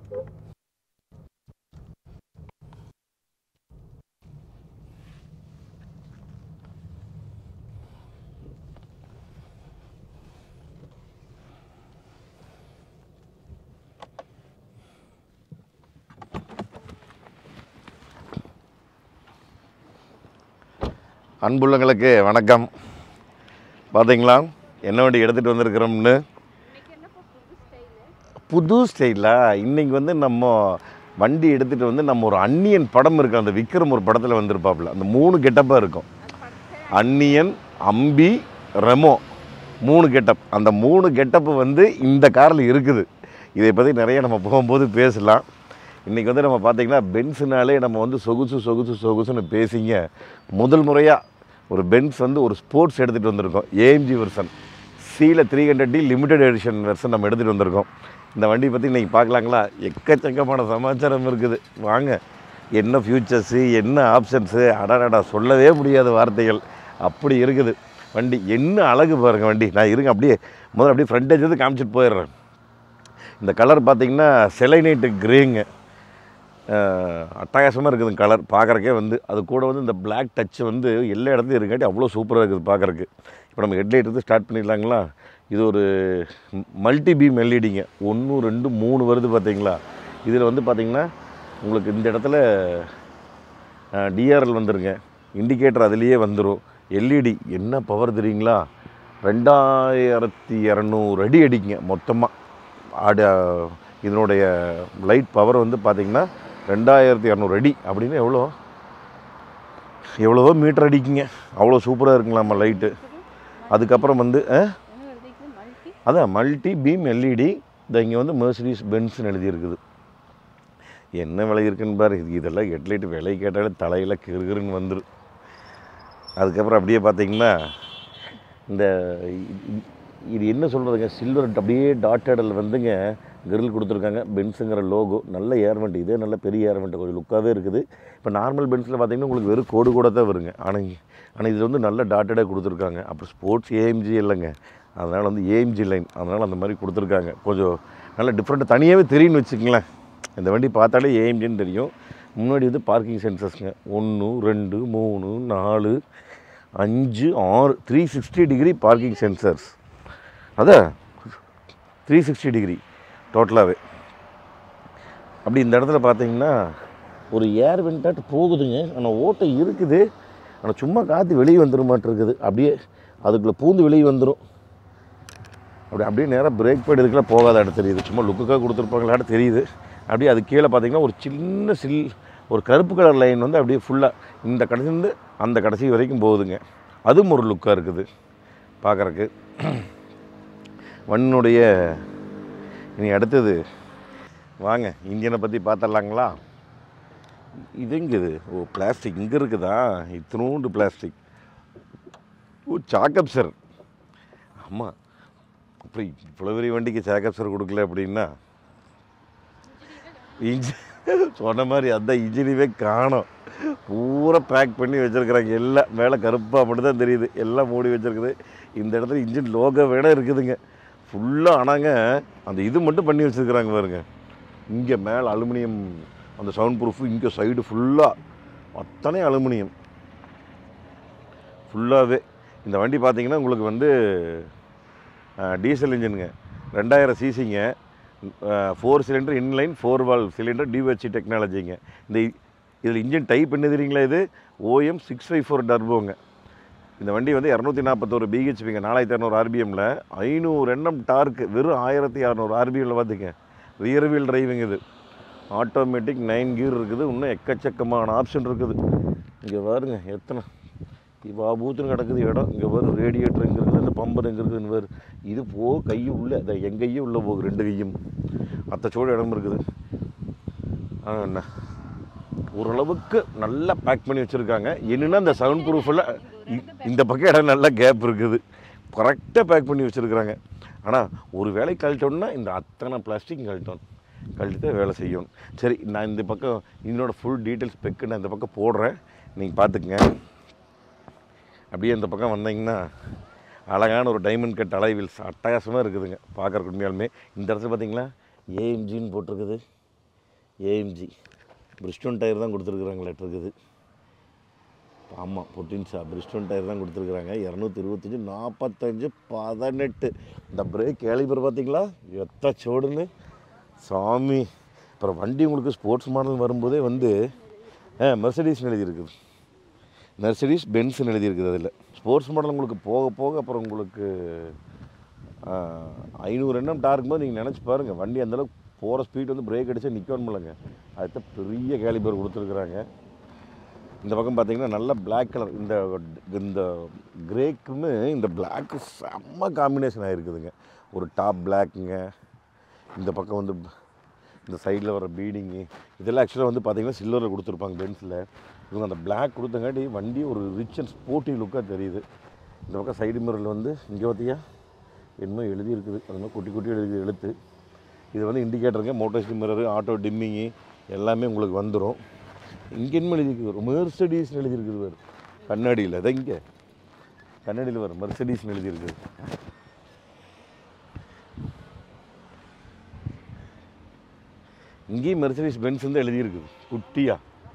அன்புள்ளங்களுக்கு வணக்கம் பார்த்தீங்களா என்ன வண்டி எடுத்துகிட்டு வந்திருக்கிறோம்னு புது ஸ்டைலா இன்னைக்கு வந்து நம்ம வண்டி எடுத்துகிட்டு வந்து நம்ம ஒரு அன்னியன் படம் இருக்கு அந்த விக்ரம் ஒரு படத்தில் வந்திருப்பாப்புல அந்த மூணு கெட்டப்பாக இருக்கும் அன்னியன் அம்பி ரெமோ மூணு கெட்டப் அந்த மூணு கெட்டப்பு வந்து இந்த காரில் இருக்குது இதை பற்றி நிறைய நம்ம போகும்போது பேசலாம் இன்றைக்கி வந்து நம்ம பார்த்திங்கன்னா பென்ஸுனாலே நம்ம வந்து சொகுசு சொகுசு சொகுசுன்னு பேசிங்க முதல் முறையாக ஒரு பென்ஸ் வந்து ஒரு ஸ்போர்ட்ஸ் எடுத்துகிட்டு வந்திருக்கோம் ஏஎம்ஜி வெர்சன் சீல three hundred D limited edition version நம்ம எடுத்துகிட்டு வந்திருக்கோம் இந்த வண்டி பற்றி இன்றைக்கி பார்க்கலாங்களா எக்கச்சக்கமான சமாச்சாரம் இருக்குது வாங்க என்ன ஃப்யூச்சர்ஸு என்ன ஆப்ஷன்ஸு அடடடா சொல்லவே முடியாத வார்த்தைகள் அப்படி இருக்குது வண்டி என்ன அழகு பாருங்க வண்டி நான் இருங்க அப்படியே முதல்ல அப்படியே ஃப்ரண்டேஜ் வந்து காமிச்சிட்டு போயிடுறேன் இந்த கலர் பார்த்தீங்கன்னா செலைனைட்டு கிரேங்க அட்டகாசமாக இருக்குது கலர் பார்க்குறக்கே வந்து அது கூட வந்து இந்த Black டச் வந்து எல்லா இடத்துலையும் இருக்காட்டி அவ்வளோ சூப்பராக இருக்குது பார்க்குறக்கு இப்போ நம்ம ஹெட்லைட் வந்து ஸ்டார்ட் பண்ணிடலாங்களா இது ஒரு மல்டி பீம் எல்இடிங்க ஒன்று ரெண்டு மூணு வருது பார்த்தீங்களா இதில் வந்து பார்த்தீங்கன்னா உங்களுக்கு இந்த இடத்துல டிஆர்எல் வந்துருங்க இண்டிகேட்டர் அதுலேயே வந்துடும் எல்இடி என்ன பவர் தெரியுங்களா ரெண்டாயிரத்தி இரநூறு அடி அடிக்குங்க மொத்தமாக ஆட இதனுடைய லைட் பவர் வந்து பார்த்திங்கன்னா ரெண்டாயிரத்தி இரநூறு அடி அப்படின்னு எவ்வளோ எவ்வளவோ மீட்டர் அடிக்குங்க அவ்வளோ சூப்பராக இருக்குங்களா நம்ம லைட்டு அதுக்கப்புறம் வந்து ஆ? அதான் மல்டி பீம் எல்இடி இந்த இங்கே வந்து மெர்சிடிஸ் பென்ஸ்னு எழுதியிருக்குது என்ன விலை இருக்குன்னு பாரு இது இதெல்லாம் ஹெட்லைட் விலை கேட்டாலே தலையில் கிறுகிறுன்னு வந்துடும் அதுக்கப்புறம் அப்படியே பார்த்தீங்கன்னா இந்த இ- இது என்ன சொல்கிறதுங்க சில்வர் அப்படியே டாட்டடில் வந்துங்க கிரில் கொடுத்துருக்காங்க பென்ஸுங்கிற லோகோ நல்ல ஏர்வெண்ட் இதே நல்ல பெரிய ஏர்வெண்ட் கொஞ்சம் லுக்காகவே இருக்குது இப்போ நார்மல் பென்ஸில் பார்த்தீங்கன்னா உங்களுக்கு வெறும் கோடு கூட தான் வருங்க ஆனால் இங்க- ஆனால் இது வந்து நல்ல டாட்டடாக கொடுத்துருக்காங்க அப்புறம் ஸ்போர்ட்ஸ் ஏஎம்ஜி இல்லைங்க அதனால் வந்து ஏஎம்ஜி லைன் அதனால் அந்த மாதிரி கொடுத்துருக்காங்க கொஞ்சம் நல்ல டிஃப்ரெண்ட்டாக தனியாகவே தெரியும்னு வச்சுக்கங்களேன் இந்த வண்டி பார்த்தாலே ஏஎம்ஜின்னு தெரியும் முன்னாடி வந்து பார்க்கிங் சென்சர்ஸ்ங்க ஒன்று ரெண்டு மூணு நாலு அஞ்சு ஆறு three sixty degree parking sensors அதான் த்ரீ சிக்ஸ்டி டிகிரி டோட்டலாகவே அப்படி இந்த இடத்துல பார்த்தீங்கன்னா ஒரு ஏர் வெண்டாட்டு போகுதுங்க ஆனால் ஓட்டை இருக்குது ஆனால் சும்மா காற்று வெளியே வந்துட மாட்டிருக்குது அப்படியே அதுக்குள்ளே பூந்து வெளியே வந்துடும் அப்படி அப்படியே நேராக பிரேக் பேட் இதுக்கெல்லாம் போகாத இடம் தெரியுது சும்மா லுக்குக்காக கொடுத்துருப்பாங்களாட்ட தெரியுது அப்படியே அது கீழே பார்த்தீங்கன்னா ஒரு சின்ன சில் ஒரு கருப்பு கலர் லைன் வந்து அப்படியே ஃபுல்லாக இந்த கடைசிலேருந்து அந்த கடைசி வரைக்கும் போகுதுங்க அதுவும் ஒரு லுக்காக இருக்குது பார்க்குறக்கு வண்ணுடைய இனி அடுத்தது வாங்க இன்ஜினை பற்றி பார்த்துடலாங்களா இது எங்க இது ஓ பிளாஸ்டிக் இங்கே இருக்குதா இத்தினூண்டு பிளாஸ்டிக் ஓ சாக்கப்சர் ஆமாம் அப்படி இவ்வளோ பெரிய வண்டிக்கு சாக்கப்சர் கொடுக்கல அப்படின்னா இன்ஜி சொன்ன மாதிரி அதான் இன்ஜினியவே காணோம் பூரா பேக் பண்ணி வச்சுருக்குறாங்க எல்லாம் மேலே கருப்பாக மட்டும் தான் தெரியுது எல்லாம் மூடி வச்சுருக்குது இந்த இடத்துல இன்ஜின் லோகோ வேணா இருக்குதுங்க ஃபுல்லாக ஆனாங்க அந்த இது மட்டும் பண்ணி வச்சுருக்குறாங்க பாருங்க இங்கே மேலே அலுமினியம் அந்த சவுண்ட் ப்ரூஃபு இங்கே சைடு ஃபுல்லாக அத்தனை அலுமினியம் ஃபுல்லாகவே இந்த வண்டி பார்த்தீங்கன்னா உங்களுக்கு வந்து டீசல் இன்ஜினுங்க ரெண்டாயிரம் சிசிங்க four cylinder inline four valve cylinder டிவெச்சி டெக்னாலஜிங்க இந்த இதில் இன்ஜின் டைப் என்ன தெரியுங்களா இது ஓஎம் சிக்ஸ் ஃபைவ் ஃபோர் டர்போங்க இந்த வண்டி வந்து இரநூத்தி நாற்பத்தோரு பிஹெச்பிங்க நாலாயிரத்தி இரநூறு ஆர்பிஎம்மில் ஐநூறு எண்ணம் டார்க்கு வெறும் ஆயிரத்தி இரநூறு ஆர்பிஎம்மில் பார்த்துங்க ரியர் வீல் டிரைவிங் இது ஆட்டோமேட்டிக் நைன் கியர் இருக்குது இன்னும் எக்கச்சக்கமான ஆப்ஷன் இருக்குது இங்கே பாருங்க எத்தனை இப்போ பூத்துன்னு கிடக்குது இடம் இங்கே பாரு ரேடியேட்டர் எங்கே இருக்குது இந்த பம்பர் எங்கே இருக்குதுன்னு பாரு இது போ கையும் உள்ள இந்த என் கையும் உள்ளே போகுது ரெண்டு கையும் அத்தச்சோடு இடம் இருக்குது ஆனால் என்ன ஓரளவுக்கு நல்லா பேக் பண்ணி வச்சுருக்காங்க என்னன்னா இந்த சவுண்ட் ப்ரூஃபில் இந்த பக்கம் இடம் நல்லா கேப் இருக்குது கரெக்டாக பேக் பண்ணி வச்சுருக்குறாங்க ஆனால் ஒரு வேலை கழட்டோம்னா இந்த அத்தனை பிளாஸ்டிக் கழட்டணும் கழட்டி தான் வேலை செய்யணும் சரி நான் இந்த பக்கம் என்னோட ஃபுல் டீட்டெயில்ஸ் பெக்கு நான் இந்த பக்கம் போடுறேன் நீங்கள் பார்த்துக்குங்க அப்படியே இந்த பக்கம் வந்தீங்கன்னா அழகான ஒரு டைமண்ட் கட் அலைவில்ஸ் அட்டகாசமாக இருக்குதுங்க பார்க்குறக்கு உண்மையாலுமே இந்த இடத்துல பார்த்தீங்களா ஏஎம்ஜின்னு போட்டிருக்குது ஏஎம்ஜி பிரிஸ்டோன் டயர் தான் கொடுத்துருக்குறாங்களேட்டு இருக்குது ஆமாம் பொட்டின்ஸா பிரிஸ்டோன் டயர் தான் கொடுத்துருக்குறாங்க இரநூத்தி இருபத்தஞ்சி நாற்பத்தஞ்சு பதினெட்டு இந்த பிரேக் கேலிபர் பார்த்தீங்களா எத்த சோடுன்னு சாமி அப்புறம் வண்டி உங்களுக்கு ஸ்போர்ட்ஸ் மாடல் வரும்போதே வந்து மெர்சடிஸ்னு எழுதியிருக்குது மெர்சடிஸ் பென்ஸ்னு எழுதியிருக்குது அதில் ஸ்போர்ட்ஸ் மாடல் உங்களுக்கு போக போக அப்புறம் உங்களுக்கு ஐநூறு எண்ணம் டார்க்கும் போது நீங்கள் நினச்சி பாருங்கள் வண்டி அந்தளவுக்கு போகிற ஸ்பீட் வந்து பிரேக் அடித்தா நிற்கணும் இல்லைங்க அதுதான் பெரிய கேலிபர் கொடுத்துருக்குறாங்க இந்த பக்கம் பார்த்தீங்கன்னா நல்ல Black கலர் இந்த இந்த கிரேக்குன்னு இந்த பிளாக்கு செம்ம காம்பினேஷன் ஆகிருக்குதுங்க ஒரு டாப் பிளாக்குங்க இந்த பக்கம் வந்து இந்த சைடில் வர பீடிங்கு இதெல்லாம் ஆக்சுவலாக வந்து பார்த்தீங்கன்னா சில்வரில் கொடுத்துருப்பாங்க பென்ஸில் இவங்க அந்த Black கொடுத்தங்காட்டி வண்டி ஒரு ரிச் அண்ட் ஸ்போர்ட்டி லுக்காக தெரியுது இந்த பக்கம் சைடு மிரரில் வந்து இங்கே பார்த்தியா என்னமோ எழுதியிருக்குது அது மாதிரி குட்டி குட்டி எழுதி எழுத்து இது வந்து இண்டிகேட்டருங்க மோட்டர் மிரரு ஆட்டோ டிம்மிங்கு எல்லாமே உங்களுக்கு வந்துடும் இங்கே என்ன எழுதிருக்கு மெர்சடிஸ்னு எழுதியிருக்குது வேறு கண்ணாடியில் அதான் இங்கே கண்ணாடியில் வரும் மெர்சடிஸ்னு எழுதியிருக்குது இங்கேயும் மெர்சடிஸ் பென்ஸ் வந்து எழுதியிருக்குது குட்டியா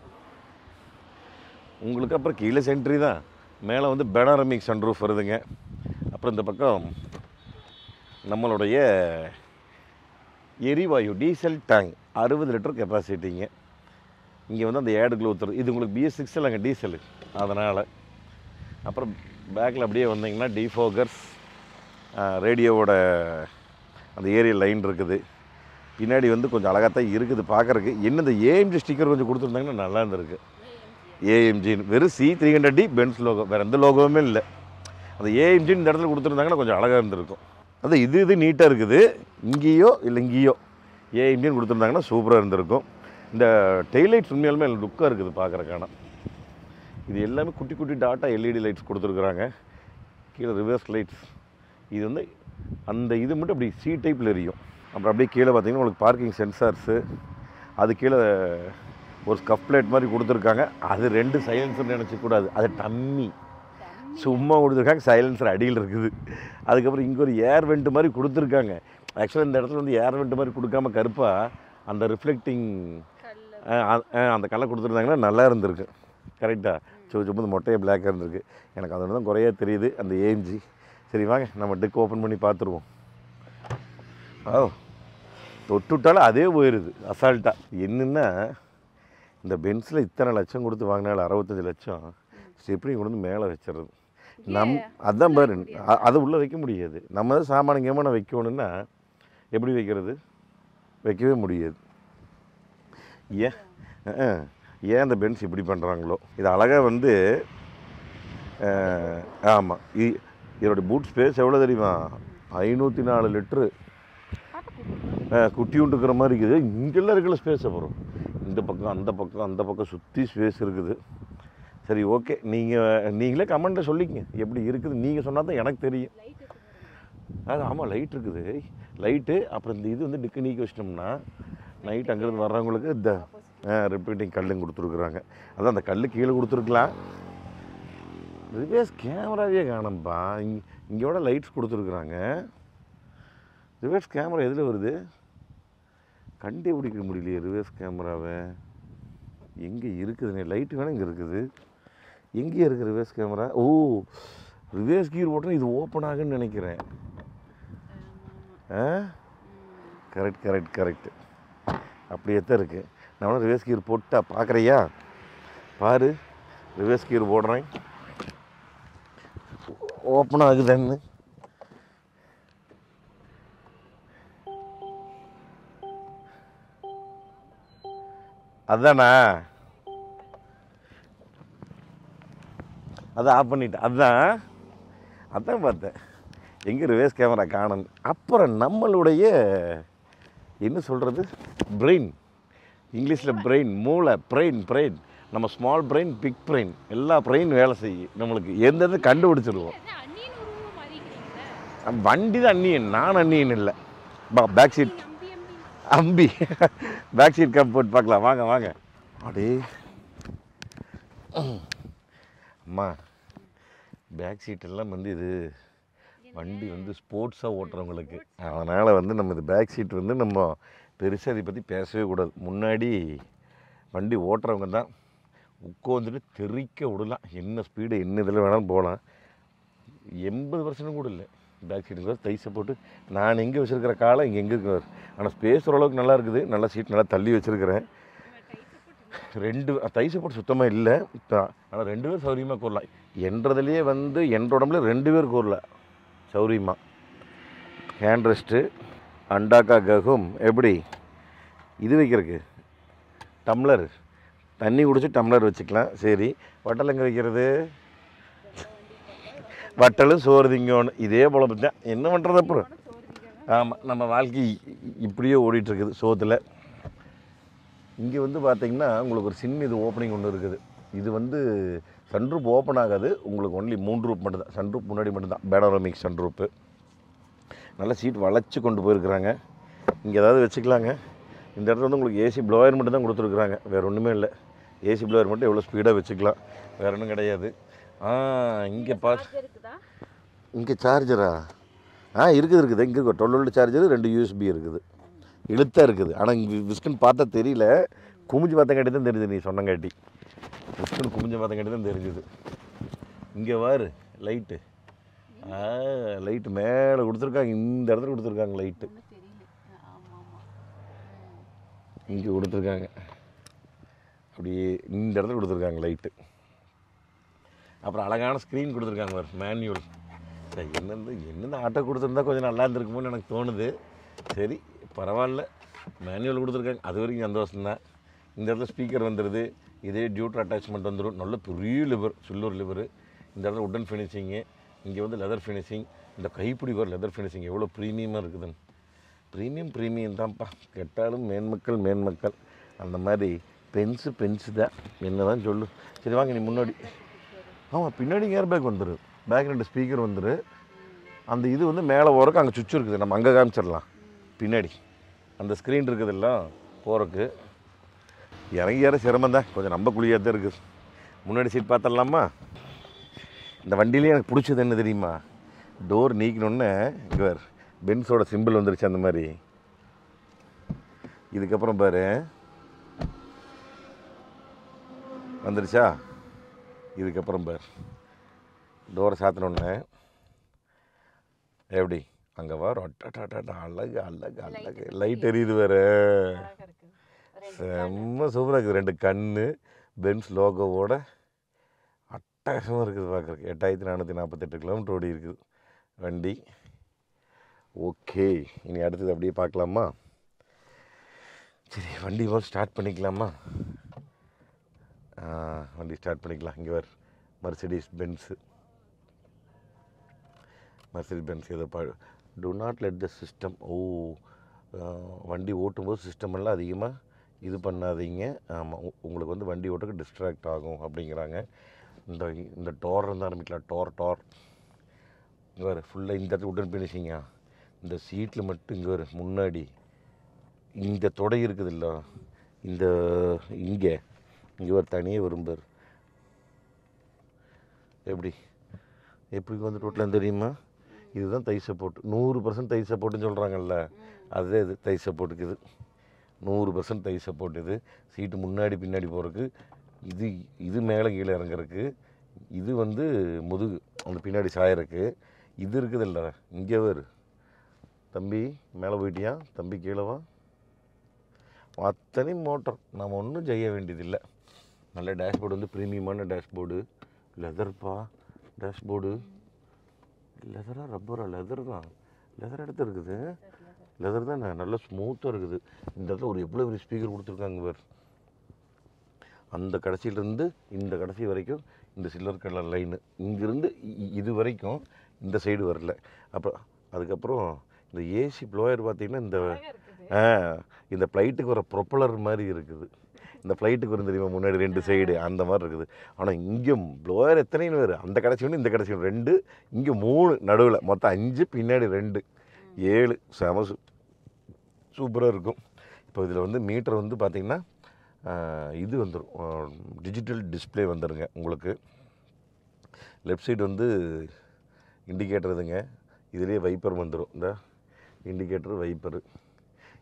உங்களுக்கு அப்புறம் கீழே சென்ட்ரி தான் மேலே வந்து பெனாரமிக் சன்ரூஃப் வருதுங்க அப்புறம் இந்த பக்கம் நம்மளுடைய எரிவாயு டீசல் டேங்க் அறுபது லிட்டர் கெப்பாசிட்டிங்க இங்கே வந்து அந்த ஏடு க்ளோத்தர் இது உங்களுக்கு பிஎஸ் சிக்ஸ் இல்லைங்க டீசலு அதனால் அப்புறம் பேக்கில் அப்படியே வந்தீங்கன்னா டிஃபோகர்ஸ் ரேடியோவோட அந்த ஏரியல் லைன் இருக்குது பின்னாடி வந்து கொஞ்சம் அழகாக தான் இருக்குது பார்க்குறக்கு என்ன இந்த ஏஎம்ஜி ஸ்டிக்கர் கொஞ்சம் கொடுத்துருந்தாங்கன்னா நல்லா இருந்திருக்கு ஏஎம்ஜின்னு வெறும் C three hundred D Benz logo வேறு எந்த லோகோவுமே இல்லை அந்த ஏஎம்ஜின்னு இந்த இடத்துல கொடுத்துருந்தாங்கன்னா கொஞ்சம் அழகாக இருந்திருக்கும் அது இது இது நீட்டாக இருக்குது இங்கேயோ இல்லை இங்கேயோ ஏஎம்ஜின்னு கொடுத்துருந்தாங்கன்னா சூப்பராக இருந்திருக்கும் இந்த டெய்லைட்ஸ் உண்மையாலுமே லுக்காக இருக்குது பார்க்குறக்கான இது எல்லாமே குட்டி குட்டி டாட்டா எல்இடி லைட்ஸ் கொடுத்துருக்குறாங்க கீழே ரிவர்ஸ் லைட்ஸ் இது வந்து அந்த இது மட்டும் அப்படி சி டைப்பில் எரியும் அப்புறம் அப்படியே கீழே பார்த்தீங்கன்னா உங்களுக்கு பார்க்கிங் சென்சார்ஸு அது கீழே ஒரு ஸ்கப் பிளேட் மாதிரி கொடுத்துருக்காங்க அது ரெண்டு சைலன்சர் நினச்சிக்கூடாது அது டம்மி சும்மா கொடுத்துருக்காங்க சைலன்சர் அடியில் இருக்குது அதுக்கப்புறம் இங்கே ஒரு ஏர் வெண்ட் மாதிரி கொடுத்துருக்காங்க ஆக்சுவலாக இந்த இடத்துல வந்து ஏர் வெண்ட் மாதிரி கொடுக்காம கருப்பாக அந்த ரிஃப்ளெக்டிங் அந்த கலர் கொடுத்துருந்தாங்கன்னா நல்லா இருந்திருக்கு கரெக்டாக சு சும்மா மொட்டையாக பிளாக்காக இருந்திருக்கு எனக்கு அதோட தான் குறையா தெரியுது அந்த ஏஎம்ஜி சரி வாங்க நம்ம டெக் ஓப்பன் பண்ணி பார்த்துருவோம் ஓ தொட்டுவிட்டாலும் அதே போயிடுது அசால்ட்டாக என்னென்னா இந்த பென்ஸில் இத்தனை லட்சம் கொடுத்து வாங்கினாலும் அறுபத்தஞ்சு லட்சம் ஸ்டெப்னி கொண்டு வந்து மேலே வச்சிடுறது நம் அதான் பாரு அ- அதை உள்ளே வைக்க முடியாது நம்ம தான் சாமான கேமான வைக்கணும்னா எப்படி வைக்கிறது வைக்கவே முடியாது ஏன் அஹ், ஏன் அந்த பென்ஸ் இப்படி பண்ணுறாங்களோ இது அழகாக வந்து ஆமாம் இதோட பூட் ஸ்பேஸ் எவ்வளோ தெரியுமா ஐநூற்றி நாலு லிட்ரு குட்டி இருக்கிற மாதிரி இருக்குது இங்கெல்லாம் இருக்கிற ஸ்பேஸ் அப்புறம் இந்த பக்கம் அந்த பக்கம் அந்த பக்கம் சுற்றி ஸ்பேஸ் இருக்குது சரி ஓகே நீங்கள் நீங்களே கமெண்ட்டில் சொல்லிக்கங்க எப்படி இருக்குது நீங்கள் சொன்னால் தான் எனக்கு தெரியும் அது ஆமாம் லைட் இருக்குது லைட்டு அப்புறம் இந்த இது வந்து டிக்கு நீக்கி வச்சிட்டோம்னா நைட் அங்கேருந்து வர்றவங்களுக்கு இந்த ரிப்பீட்டிங் கல்லும் கொடுத்துருக்குறாங்க அதான் அந்த கல் கீழே கொடுத்துருக்கலாம் ரிவேஸ் கேமராவே காணோம்ப்பா இங்கே இங்கேயோட லைட்ஸ் கொடுத்துருக்குறாங்க ரிவர்ஸ் கேமரா எதில் வருது கண்டுபிடிக்க முடியலையே ரிவர்ஸ் கேமராவை எங்கே இருக்குதுண்ணே லைட்டு வேணா இங்கே இருக்குது எங்கேயே இருக்குது ரிவர்ஸ் கேமரா ஓ ரிவர்ஸ் கீர் ஓட்டுனா இது ஓப்பன் ஆகுன்னு நினைக்கிறேன் ஆ கரெக்ட் கரெக்ட் கரெக்ட் அப்படியே தான் இருக்குது நான் வேணா ரிவர்ஸ் கீர் போட்டா பார்க்குறியா பாரு ரிவர்ஸ் கீர் போடுறேன் ஓப்பன் ஆகுதுன்னு அதானா அதான் ஆஃப் பண்ணிட்டேன் அதான் அதான் பார்த்தேன் எங்கே ரிவர்ஸ் கேமரா காணும் அப்புறம் நம்மளுடைய என்ன சொல்கிறது பிரெயின் இங்கிலீஷில் பிரெயின் மூளை பிரெயின் பிரெயின் நம்ம ஸ்மால் பிரெயின் பிக் பிரெயின் எல்லா பிரெயின் வேலை செய்யும் நம்மளுக்கு எந்த இது கண்டுபிடிச்சிருவோம் என்ன அண்ணின்னு உருவம் மாறிக்கிறீங்களே நம்ம வண்டி தான் அந்நியன் நான் அந்நியன் இல்லை பா பேக் சீட் நம்பி அம்பி அம்பி பேக் சீட் கப் போட்டு பார்க்கலாம் வாங்க வாங்க அடே அம்மா பேக் சீட் எல்லாம் வந்து இது வண்டி வந்து ஸ்போர்ட்ஸாக ஓட்டுறவங்களுக்கு அதனால் வந்து நம்ம இது பேக் சீட் வந்து நம்ம பெருசாக இதை பற்றி பேசவே கூடாது முன்னாடி வண்டி ஓட்டுறவங்க தான் உட்காந்துட்டு தெறிக்க விடலாம் என்ன ஸ்பீடு என்ன இதில் வேணாலும் போகலாம் எண்பது பர்சன்ட் கூட இல்லை பேக் சீட்டுங்க தைஸை போட்டு நான் எங்கே வச்சுருக்கிற காலம் இங்கே எங்கே இருக்கிறார் ஆனால் ஸ்பேஸ் ஓரளவுக்கு நல்லா இருக்குது நல்லா சீட் நல்லா தள்ளி வச்சுருக்கிறேன் ரெண்டு தை சப்போர்ட் சுத்தமாக இல்லை ஆனால் ரெண்டு பேர் சௌரியமாக கூறலாம் என்றதுலேயே வந்து என்ற உடம்புல ரெண்டு பேர் கூறலாம் சௌரியமாக ஹேண்ட் ரெஸ்ட்டு அண்டாக்கா ககும் எப்படி இது வைக்கிறதுக்கு டம்ளர் தண்ணி குடிச்சு டம்ளர் வச்சுக்கலாம் சரி வட்டல் எங்கே வைக்கிறது வட்டலும் சோறு திங்கணும் இதே போல தான் என்ன பண்ணுறது அப்புறம் ஆமாம் நம்ம வாழ்க்கை இப்படியே ஓடிட்டுருக்குது சோத்தில் இங்கே வந்து பார்த்தீங்கன்னா உங்களுக்கு ஒரு சின்ன இது ஓப்பனிங் ஒன்று இருக்குது இது வந்து சன்ரூப் ஓப்பன் ஆகாது உங்களுக்கு ஒன்லி மூணு ரூப் மட்டும் தான் சன்ரூப் முன்னாடி மட்டும்தான் பேனரோமிக் சன்ரூப்பு நல்ல சீட் வளைச்சி கொண்டு போயிருக்கிறாங்க இங்கே ஏதாவது வச்சுக்கலாங்க இந்த இடத்துல வந்து உங்களுக்கு ஏசி ப்ளோயர் மட்டும் தான் கொடுத்துருக்குறாங்க வேறு ஒன்றுமே இல்லை ஏசி ப்ளோயர் மட்டும் எவ்வளோ ஸ்பீடாக வச்சுக்கலாம் வேறு ஒன்றும் கிடையாது ஆ இங்கே பா இருக்குதா இங்கே சார்ஜரா ஆ இருக்குது இருக்குது இங்கே இருக்குது டுவெல் வோல்ட் சார்ஜர் ரெண்டு யூஎஸ்பி இருக்குது இழுத்தாக இருக்குது ஆனால் இங்கே விஸ்கன் பார்த்தா தெரியல குமிஞ்சு பார்த்தங்காட்டி தான் தெரியுது நீ சொன்னங்காட்டி விஸ்கன் குமிஞ்சு பார்த்தங்காட்டி தான் தெரிஞ்சுது இங்கே வாரு லைட்டு ஆ லைட்டு மேலே கொடுத்துருக்காங்க இந்த இடத்துல கொடுத்துருக்காங்க லைட்டு ஒன்றும் தெரியல ஆமாம் ஆமாம் இங்கே கொடுத்துருக்காங்க அப்படியே இந்த இடத்துல கொடுத்துருக்காங்க லைட்டு அப்புறம் அழகான ஸ்க்ரீன் கொடுத்துருக்காங்க ஒரு மேனுவல் சரி என்னது என்னென்ன ஆட்டோ கொடுத்துருந்தா கொஞ்சம் நல்லா இருந்திருக்குமோன்னு எனக்கு தோணுது சரி பரவாயில்ல மேனுவல் கொடுத்துருக்காங்க அது வரைக்கும் சந்தோஷம்தான் இந்த இடத்துல ஸ்பீக்கர் வந்துடுது இதே டியூட்டர் அட்டாச்மெண்ட் வந்துடும் நல்ல பெரிய லிவர் சில்லூர் லிவர் இந்த இடத்துல உடன் ஃபினிஷிங்கு இங்கே வந்து லெதர் ஃபினிஷிங் இந்த கைப்பிடி வர லெதர் ஃபினிஷிங் எவ்வளோ ப்ரீமியமாக இருக்குதுன்னு ப்ரீமியம் ப்ரீமியம் தான்ப்பா கெட்டாலும் மேன்மக்கள் மேன்மக்கள் அந்த மாதிரி பென்ஸு பென்ஸு தான் என்ன தான் சொல்லு சரி வாங்க நீ முன்னாடி ஆமாம் பின்னாடி ஏர் பேக் வந்துடும் பேக் ரெண்டு ஸ்பீக்கர் வந்துடும் அந்த இது வந்து மேலே போகிறக்கு அங்கே சுவிட்ச் இருக்குது நம்ம அங்கே காமிச்சிடலாம் பின்னாடி அந்த ஸ்க்ரீன் இருக்குதெல்லாம் போகிறக்கு இறங்கி ஏற சிரமம் தான் கொஞ்சம் நம்ப குழியாக தான் இருக்குது முன்னாடி சீட் பார்த்துடலாமா இந்த வண்டியிலே எனக்கு பிடிச்சது என்ன தெரியுமா டோர் நீக்கினோடனே இங்கே வேறு பென்ஸோட சிம்பிள் வந்துருச்சு அந்த மாதிரி இதுக்கப்புறம் பாரு வந்துருச்சா இதுக்கப்புறம் பார் டோரை சாத்தினோடனே எப்படி அங்கே வர ஒட்டா அழகு அழகு அழகு லைட் எரியுது வேறு அழகாக இருக்குது செம்ம சூப்பராக இருக்குது ரெண்டு கண்ணு பென்ஸ் லோகோவோட அட்டகாசமாக இருக்குது பார்க்குறக்கு எட்டாயிரத்தி நானூற்றி நாற்பத்தெட்டு கிலோமீட்டர் ஓடி இருக்குது வண்டி ஓகே இனி அடுத்தது அப்படியே பார்க்கலாமா சரி வண்டி முதல் ஸ்டார்ட் பண்ணிக்கலாமா ஆ, வண்டி ஸ்டார்ட் பண்ணிக்கலாம் இங்கே வர் மர்சிடிஸ் பென்ஸு மர்சிடிஸ் பென்ஸ் ஏதோ பா do not let the system ஓ ஆ, வண்டி ஓட்டும்போது சிஸ்டம் எல்லாம் அதிகமாக இது பண்ணாதீங்க ஆமாம் உங்களுக்கு வந்து வண்டி ஓட்டுக்கு டிஸ்ட்ராக்ட் ஆகும் அப்படிங்கிறாங்க இந்த இந்த டோர் இருந்து ஆரம்பிக்கலாம் டோர் டோர் இங்கே வர ஃபுல்லாக இந்த இடத்துல உடன் பினிஷிங்கா இந்த சீட்டில் மட்டும் இங்கே வர முன்னாடி இந்த தொடை இருக்குது இல்லை இந்த இங்கே இங்கே ஒரு தனியே விரும்பர் எப்படி எப்படி வந்து ரோட்டில் தெரியுமா இதுதான் தை சப்போர்ட் நூறு பர்சன்ட் தை சப்போர்ட்டுன்னு சொல்கிறாங்கல்ல அதே இது தை சப்போர்ட்டுக்கு இது நூறு பர்சன்ட் தை சப்போர்ட் இது சீட்டு முன்னாடி பின்னாடி போகிறதுக்கு இது இது மேலே கீழே இறங்குறதுக்கு இது வந்து முதுகு அந்த பின்னாடி சாயறக்கு இது இருக்குதுல்ல இங்கே வேறு தம்பி மேலே போயிட்டியா தம்பி கீழே வா அத்தனை மோட்டர் நம்ம ஒன்றும் செய்ய வேண்டியதில்லை நல்ல டேஷ்போர்டு வந்து ப்ரீமியமான டேஷ்போர்டு லெதர்ப்பா டேஷ்போர்டு லெதரா ரப்பரா லெதர் தான் லெதர் எடுத்து இருக்குது லெதர் தான் நல்லா ஸ்மூத்தாக இருக்குது இந்த இடத்துல ஒரு எவ்வளோ பெரிய ஸ்பீக்கர் கொடுத்துருக்காங்க பார் அந்த கடைசியிலேருந்து இந்த கடைசி வரைக்கும் இந்த சில்வர் கலர் லைனு இங்கிருந்து இ- இது வரைக்கும் இந்த சைடு வரல அப்புறம் அதுக்கப்புறம் இந்த ஏசி ப்ளோயர் பார்த்தீங்கன்னா இந்த அழகாக இருக்குது ஆ இந்த ஃப்ளைட்டுக்கு வர ப்ரொப்பலர் மாதிரி இருக்குது இந்த ஃப்ளைட்டுக்கு வரும் தெரியுமா முன்னாடி ரெண்டு சைடு அந்த மாதிரி இருக்குது ஆனால் இங்கே ப்ளோயர் எத்தனைன்னு வேறு அந்த கடைசி ஒன்று இந்த கடைசி ஒன்று ரெண்டு இங்கே மூணு நடுவில் மொத்தம் அஞ்சு பின்னாடி ரெண்டு ஏழு செம சூ சூப்பராக இருக்கும் இப்போ இதில் வந்து மீட்டர் வந்து பார்த்திங்கன்னா இது வந்துடும் டிஜிட்டல் டிஸ்ப்ளே வந்துடுங்க உங்களுக்கு லெஃப்ட் சைடு வந்து இண்டிகேட்டர் இதுங்க இதுலேயே வைப்பர் வந்துடும் இந்த இண்டிகேட்டர் வைப்பரு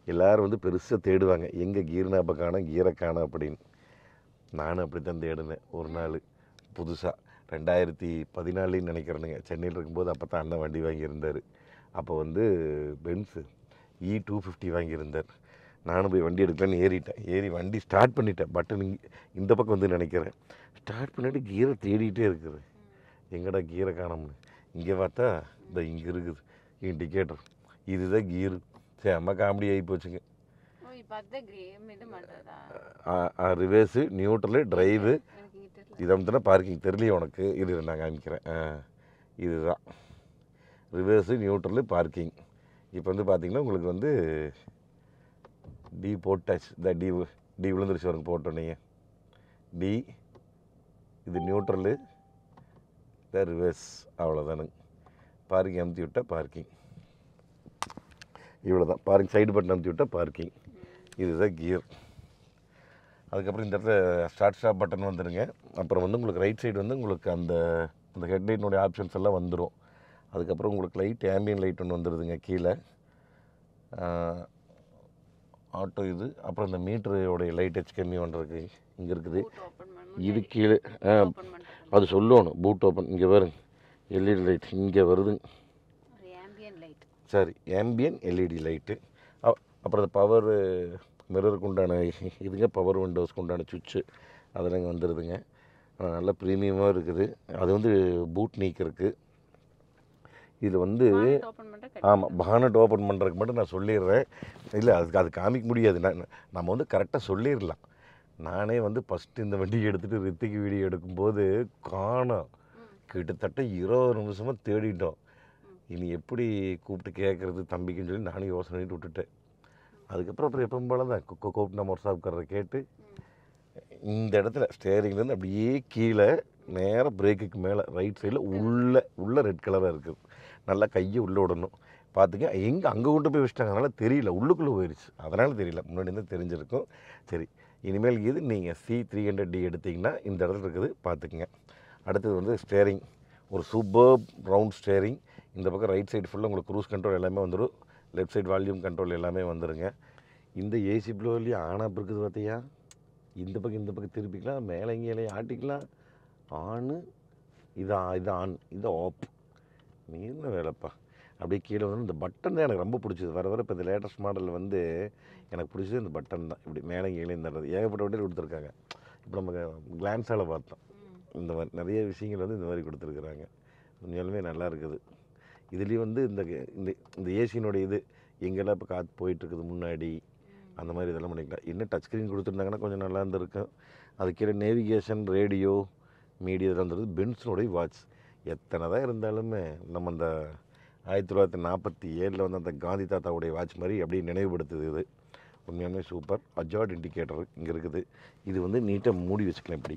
எல்லாரும் வந்து பெருசாக தேடுவாங்க எங்கே கீர் நாப்பை காணோம் கீரை காணோம் அப்படின்னு நானும் அப்படி தான் தேடினேன் ஒரு நாள் புதுசாக ரெண்டாயிரத்தி பதினாலுன்னு நினைக்கிறேனுங்க சென்னையில் இருக்கும்போது அப்போ தான் அண்ணன் வண்டி வாங்கியிருந்தார் அப்போ வந்து பென்ஸு இ டூ ஃபிஃப்டி வாங்கியிருந்தார் நானும் போய் வண்டி எடுக்கலான்னு ஏறிட்டேன் ஏறி வண்டி ஸ்டார்ட் பண்ணிட்டேன் பட்டன் இங்க இந்த பக்கம் வந்து நினைக்கிறேன் ஸ்டார்ட் பண்ணிட்டு கீரை தேடிட்டே இருக்குது எங்கடா கீரை காணோம்னு இங்கே பார்த்தா இந்த இங்கே இருக்குது இண்டிகேட்டர் இதுதான் கீரு சரி அம்மா காமெடி ஆகி போச்சுங்க ஓ இப்போ அதுதான் கிரேம் இது பண்ணுறதா ரிவேர்ஸு நியூட்ரலு டிரைவு எனக்கு இங்கே தெரியல இதை வந்து பார்க்கிங் தெரியலையே உனக்கு இது நான் காமிக்கிறேன் ஆ இதுதான் ரிவர்ஸு நியூட்ரலு பார்க்கிங் இப்போ வந்து பார்த்தீங்கன்னா உங்களுக்கு வந்து டி போட்டாச்சு இந்த டி டி விழுந்துருச்சு வரங்க போட்டோன்னே டி இது நியூட்ரலு இந்த ரிவர்ஸ் அவ்வளோதானுங்க பார்க்கிங் அமுத்தி விட்டால் பார்க்கிங் இவ்வளோ தான் பார்க்கிங் சைடு பட்டன் அமுத்தி விட்டால் பார்க்கிங் இதுதான் கியர் அதுக்கப்புறம் இந்த இடத்துல ஸ்டார்ட் ஸ்டாப் பட்டன் வந்துடுங்க அப்புறம் வந்து உங்களுக்கு ரைட் சைடு வந்து உங்களுக்கு அந்த அந்த ஹெட்லைட்டினுடைய ஆப்ஷன்ஸ் எல்லாம் வந்துடும் அதுக்கப்புறம் உங்களுக்கு லைட் ஆம்பியன் லைட் ஒன்று வந்துடுதுங்க கீழே ஆட்டோ இது அப்புறம் இந்த மீட்டரோடைய லைட் ஹெச் கம்மி பண்ணுறதுக்கு இங்கே இருக்குது பூட் ஓப்பன் பண்ண இது கீழே ஆ ஓப்பன் பண்ணிட்டு அது சொல்லணும் பூட் ஓப்பன் இங்கே பாருங்க எல்இடி லைட் இங்கே வருது ஒரு ஆம்பியன் லைட் சரி ஆம்பியன் எல்இடி லைட்டு அப்புறம் இந்த பவர் மிரருக்கு உண்டான இதுங்க பவர் விண்டோஸ்க்கு உண்டான சுவிட்சு அதெல்லாம் இங்கே வந்துடுதுங்க ஆ, நல்ல ப்ரீமியமாக இருக்குது அது வந்து பூட் நீக்கிறதுக்கு இது வந்து ஓப்பன் பண்ணுற ஆமாம் பானட் ஓப்பன் பண்ணுறதுக்கு மட்டும் நான் சொல்லிடுறேன் இல்லை அதுக்கு அது காமிக்க முடியாது நான் நம்ம வந்து கரெக்டாக சொல்லிடலாம் நானே வந்து ஃபஸ்ட்டு இந்த வண்டியை எடுத்துகிட்டு ரித்திக்கு வீடியோ எடுக்கும்போது காணோம் கிட்டத்தட்ட இருபது நிமிஷமாக தேடிட்டோம் இனி எப்படி கூப்பிட்டு கேட்குறது தம்பிக்குன்னு சொல்லி நானும் யோசனை பண்ணிட்டு விட்டுட்டேன் அதுக்கப்புறம் அப்புறம் எப்பவும் போல தான் கு- கு- கூப்பிட்டு நம்ம ஒரு சாப்பிட்றத கேட்டு இந்த இடத்துல ஸ்டேரிங்லேருந்து அப்படியே கீழே நேராக பிரேக்குக்கு மேலே ரைட் சைடில் உள்ள உள்ள ரெட் கலராக இருக்குது நல்லா கையை உள்ளே விடணும் பார்த்துக்க எங்கே அங்கே கொண்டு போய் வச்சிட்டாங்க அதனால் தெரியல உள்ளுக்குள்ளே போயிடுச்சு அதனால் தெரியல முன்னாடி இருந்து தெரிஞ்சிருக்கும் சரி இனிமேல் இது நீங்கள் சி த்ரீ ஹண்ட்ரட் டி எடுத்திங்கன்னா இந்த இடத்துல இருக்குது பார்த்துக்குங்க அடுத்தது வந்து ஸ்டேரிங் ஒரு சூப்பர் ரவுண்ட் ஸ்டேரிங் இந்த பக்கம் ரைட் சைடு ஃபுல்லாக உங்களுக்கு க்ரூஸ் கண்ட்ரோல் எல்லாமே வந்துடும் லெஃப்ட் சைடு வால்யூம் கண்ட்ரோல் எல்லாமே வந்துருங்க இந்த ஏசி ப்ளோர்லேயே ஆன் ஆப் இருக்குது பார்த்தியா இந்த பக்கம் இந்த பக்கம் திருப்பிக்கலாம் மேலே இங்கே ஆட்டிக்கலாம் ஆனு இது ஆ- இது ஆன் இது ஆப் நீ என்ன வேலைப்பா அப்படியே கீழே வந்து இந்த பட்டன் தான் எனக்கு ரொம்ப பிடிச்சது வர வர இப்போ இந்த லேட்டஸ்ட் மாடலில் வந்து எனக்கு பிடிச்சது இந்த பட்டன் தான் இப்படி மேலே கீழே இந்த ஏகப்பட்ட வண்டியில் கொடுத்துருக்காங்க இப்போ நம்ம கிளான்ஸால் பார்த்தோம் இந்த மாதிரி நிறைய விஷயங்கள் வந்து இந்த மாதிரி கொடுத்துருக்குறாங்க உண்மையாலுமே நல்லா இருக்குது இதுலேயும் வந்து இந்த இந்த இந்த ஏசியினுடைய இது எங்கெல்லாம் இப்போ காற்று போயிட்டுருக்குது முன்னாடி அந்த மாதிரி இதெல்லாம் பண்ணிக்கலாம் இன்னும் டச் ஸ்க்ரீன் கொடுத்துருந்தாங்கன்னா கொஞ்சம் நல்லா இருந்திருக்கும் அது கீழே நேவிகேஷன் ரேடியோ மீடியா இதெல்லாம் வந்துருது பென்ஸினுடைய வாட்ச் எத்தனை தான் இருந்தாலுமே நம்ம அந்த ஆயிரத்தி தொள்ளாயிரத்தி நாற்பத்தி ஏழில் வந்து அந்த காந்தி தாத்தாவுடைய வாட்ச் மாதிரி அப்படியே நினைவுபடுத்துது இது உண்மையாலுமே சூப்பர் அஜார்ட் இண்டிகேட்டர் இங்கே இருக்குது இது வந்து நீட்டாக மூடி வச்சுக்கலாம் இப்படி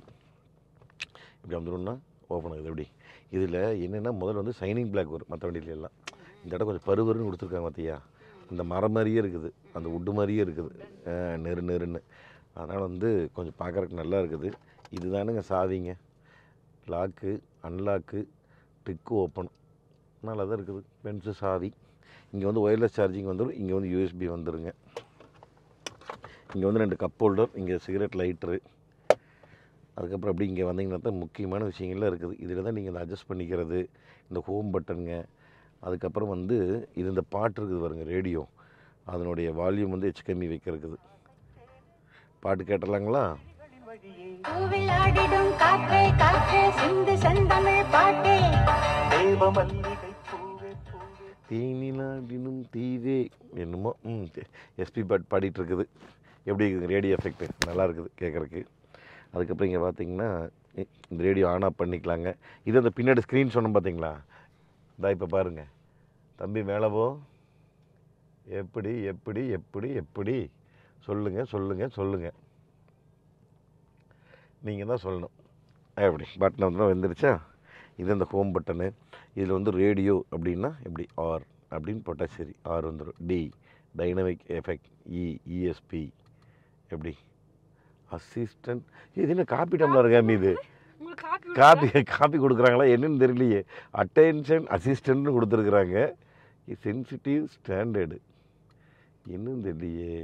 இப்படி வந்துடும்னா ஓப்பன் ஆகுது எப்படி இதில் என்னென்னா முதல்ல வந்து சைனிங் பிளாக் வரும் மற்ற வண்டியில எல்லாம் இந்த இடம் கொஞ்சம் பருவருன்னு கொடுத்துருக்காங்க பார்த்தியா இந்த மரம் மாதிரியே இருக்குது அந்த உட்டு மாதிரியே இருக்குது அஹ் நெரு நெருன்னு அதனால் வந்து கொஞ்சம் பார்க்குறதுக்கு நல்லா இருக்குது இதுதானுங்க சாவிங்க லாக்கு அன்லாக்கு ட்ரிக்கு ஓப்பன் நல்லா தான் இருக்குது பென்ஸு சாவி இங்கே வந்து ஒயர்லெஸ் சார்ஜிங் வந்துடும் இங்கே வந்து யூஎஸ்பி வந்துருங்க இங்கே வந்து ரெண்டு கப் ஹோல்டர் இங்கே சிகரெட் லைட்ரு அதுக்கப்புறம் அப்படி இங்கே வந்தீங்கன்னா தான் முக்கியமான விஷயங்கள்லாம் இருக்குது இதில் தான் நீங்கள் இந்த அட்ஜஸ்ட் பண்ணிக்கிறது இந்த ஹோம் பட்டனுங்க அதுக்கப்புறம் வந்து இது இந்த பாட்டு இருக்குது பாருங்க ரேடியோ அதனுடைய வால்யூம் வந்து எச் கம்மி வைக்கிறதுக்குது பாட்டு கேட்டலாங்களா பூவில் ஆடிடும் காற்றே காற்றே சிந்து செந்தமிழ் பாட்டே தேனிலாடினும் தீவே என்னமோ ம் எஸ்பி பாட் பாடிட்டு இருக்குது எப்படி இருக்குது ரேடியோ எஃபெக்ட் நல்லா இருக்குது கேட்குறக்கு அதுக்கப்புறம் இங்கே பார்த்தீங்கன்னா இ- இந்த ரேடியோ ஆன் ஆஃப் பண்ணிக்கலாங்க இது அந்த பின்னாடி ஸ்க்ரீன் சொன்னோம் பார்த்தீங்களா இதா இப்போ பாருங்கள் தம்பி மேலே போ எப்படி எப்படி எப்படி எப்படி சொல்லுங்கள் சொல்லுங்கள் சொல்லுங்கள் நீங்கள் தான் சொல்லணும் எப்படி பட்டன் வந்து வந்துருச்சா இது அந்த ஹோம் பட்டனு இதில் வந்து ரேடியோ அப்படின்னா எப்படி ஆர் அப்படின்னு போட்டால் சரி ஆர் வந்துடும் D dynamic effect E ESP எப்படி அசிஸ்டன்ட் இது என்ன காப்பி டம்ளர் காமி இது உங்களுக்கு காப்பி காப்பி காப்பி கொடுக்குறாங்களா என்னன்னு தெரியலையே அட்டென்ஷன் அசிஸ்டன்ட்னு கொடுத்துருக்குறாங்க சென்சிட்டிவ் ஸ்டாண்டர்டு என்னன்னு தெரியலையே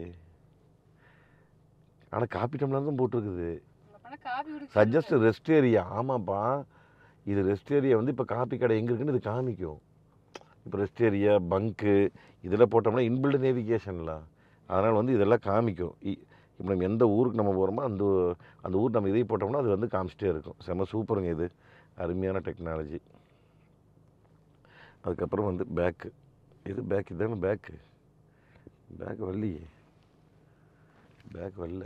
ஆனால் காப்பி டம்ளர் தான் போட்டிருக்குது உங்க அப்பனா காபி குடிக்க சஜஸ்ட் ரெஸ்ட் ஏரியா ஆமாப்பா இது ரெஸ்ட் ஏரியா வந்து இப்போ காப்பி கடை எங்கே இருக்குன்னு இது காமிக்கும் இப்போ ரெஸ்ட் ஏரியா பங்க்கு இதெல்லாம் போட்டோம்னா இன்பில்டு நேவிகேஷன்ல அதனால் வந்து இதெல்லாம் காமிக்கும் இப்போ நம்ம எந்த ஊருக்கு நம்ம போகிறோமோ அந்த அந்த ஊர் நம்ம இதை போட்டோம்னா அது வந்து காமிச்சிட்டே இருக்கும் செம்ம சூப்பருங்க இது அருமையான டெக்னாலஜி அதுக்கப்புறம் வந்து பேக்கு இது பேக் இதானே பேக்கு பேக் வரலையே பேக் வரல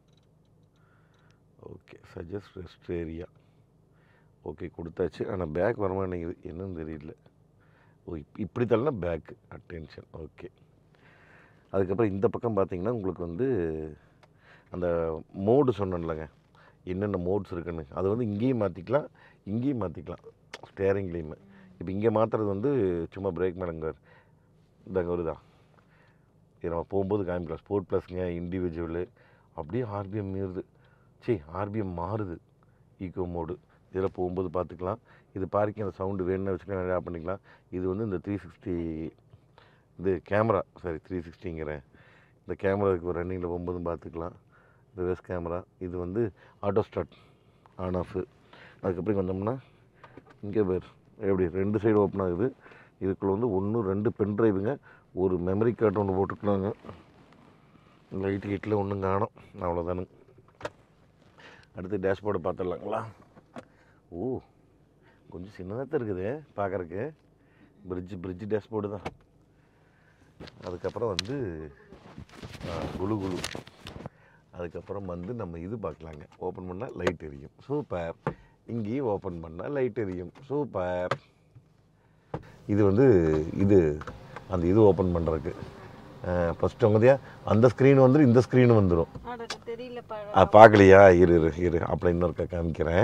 okay suggest rest area okay கொடுத்தாச்சு ஆனால் பேக் வரமாட்டேங்குது என்னன்னு தெரியல ஓ இப் இப்படி தள்ளனா பேக்கு அட்டென்ஷன் ஓகே அதுக்கப்புறம் இந்த பக்கம் பார்த்தீங்கன்னா உங்களுக்கு வந்து அந்த மோடு சொன்னேன்லங்க என்னென்ன மோட்ஸ் இருக்குன்னு அது வந்து இங்கேயும் மாற்றிக்கலாம் இங்கேயும் மாற்றிக்கலாம் ஸ்டேரிங்லேயுமே இப்போ இங்கே மாற்றுறது வந்து சும்மா பிரேக் மேடங்க இந்தாங்க வருதா இது நம்ம போகும்போது காமிக்கலாம் ஸ்போர்ட் ப்ளஸ்ங்க இண்டிவிஜுவலு அப்படியே ஆர்பிஎம் மீறுது சரி ஆர்பிஎம் மாறுது ஈகோ மோடு இதில் போகும்போது பார்த்துக்கலாம் இது பார்க்கிங் அந்த சவுண்டு வேணும்னு வச்சுக்கலாம் நிறையா பண்ணிக்கலாம் இது வந்து இந்த த்ரீ சிக்ஸ்டி இது கேமரா சாரி த்ரீ சிக்ஸ்டிங்கிறேன் இந்த கேமராவுக்கு ரன்னிங்கில் போகும்போதும் பார்த்துக்கலாம் ரிவர்ஸ் கேமரா இது வந்து ஆட்டோ ஸ்டார்ட் ஆன் ஆஃபு அதுக்கப்புறம் இங்க வந்தோம்னா இங்கே பேர் எப்படி ரெண்டு சைடு ஓப்பன் ஆகுது இதுக்குள்ளே வந்து ஒன்று ரெண்டு பென் ட்ரைவுங்க ஒரு மெமரி கார்டு ஒன்று போட்டுருக்குறாங்க லைட் ஹீட்டில் ஒன்றும் காணும் அவ்வளோதானுங்க அடுத்து டேஷ்போர்டை பார்த்துடலாங்களா ஓ கொஞ்சம் சின்னதாக தான் இருக்குது பார்க்குறக்கு பிரிட்ஜ் பிரிட்ஜ் டேஷ்போர்டு தான் அதுக்கப்புறம் வந்து ஆ, குலு குலு அதுக்கப்புறம் வந்து நம்ம இது பார்க்கலாங்க ஓப்பன் பண்ணால் லைட் எரியும் சூப்பர் இங்கேயும் ஓப்பன் பண்ணால் லைட் எரியும் சூப்பர் இது வந்து இது அந்த இது ஓப்பன் பண்ணுறதுக்கு ஃபஸ்ட்டு உங்கதையா அந்த ஸ்க்ரீன் வந்துடும் இந்த ஸ்க்ரீன் வந்துடும் அடடா, தெரியலப்பா ஆ பார்க்கலையா இரு இரு இரு அப்புறம் இன்னொருக்கா காமிக்கிறேன்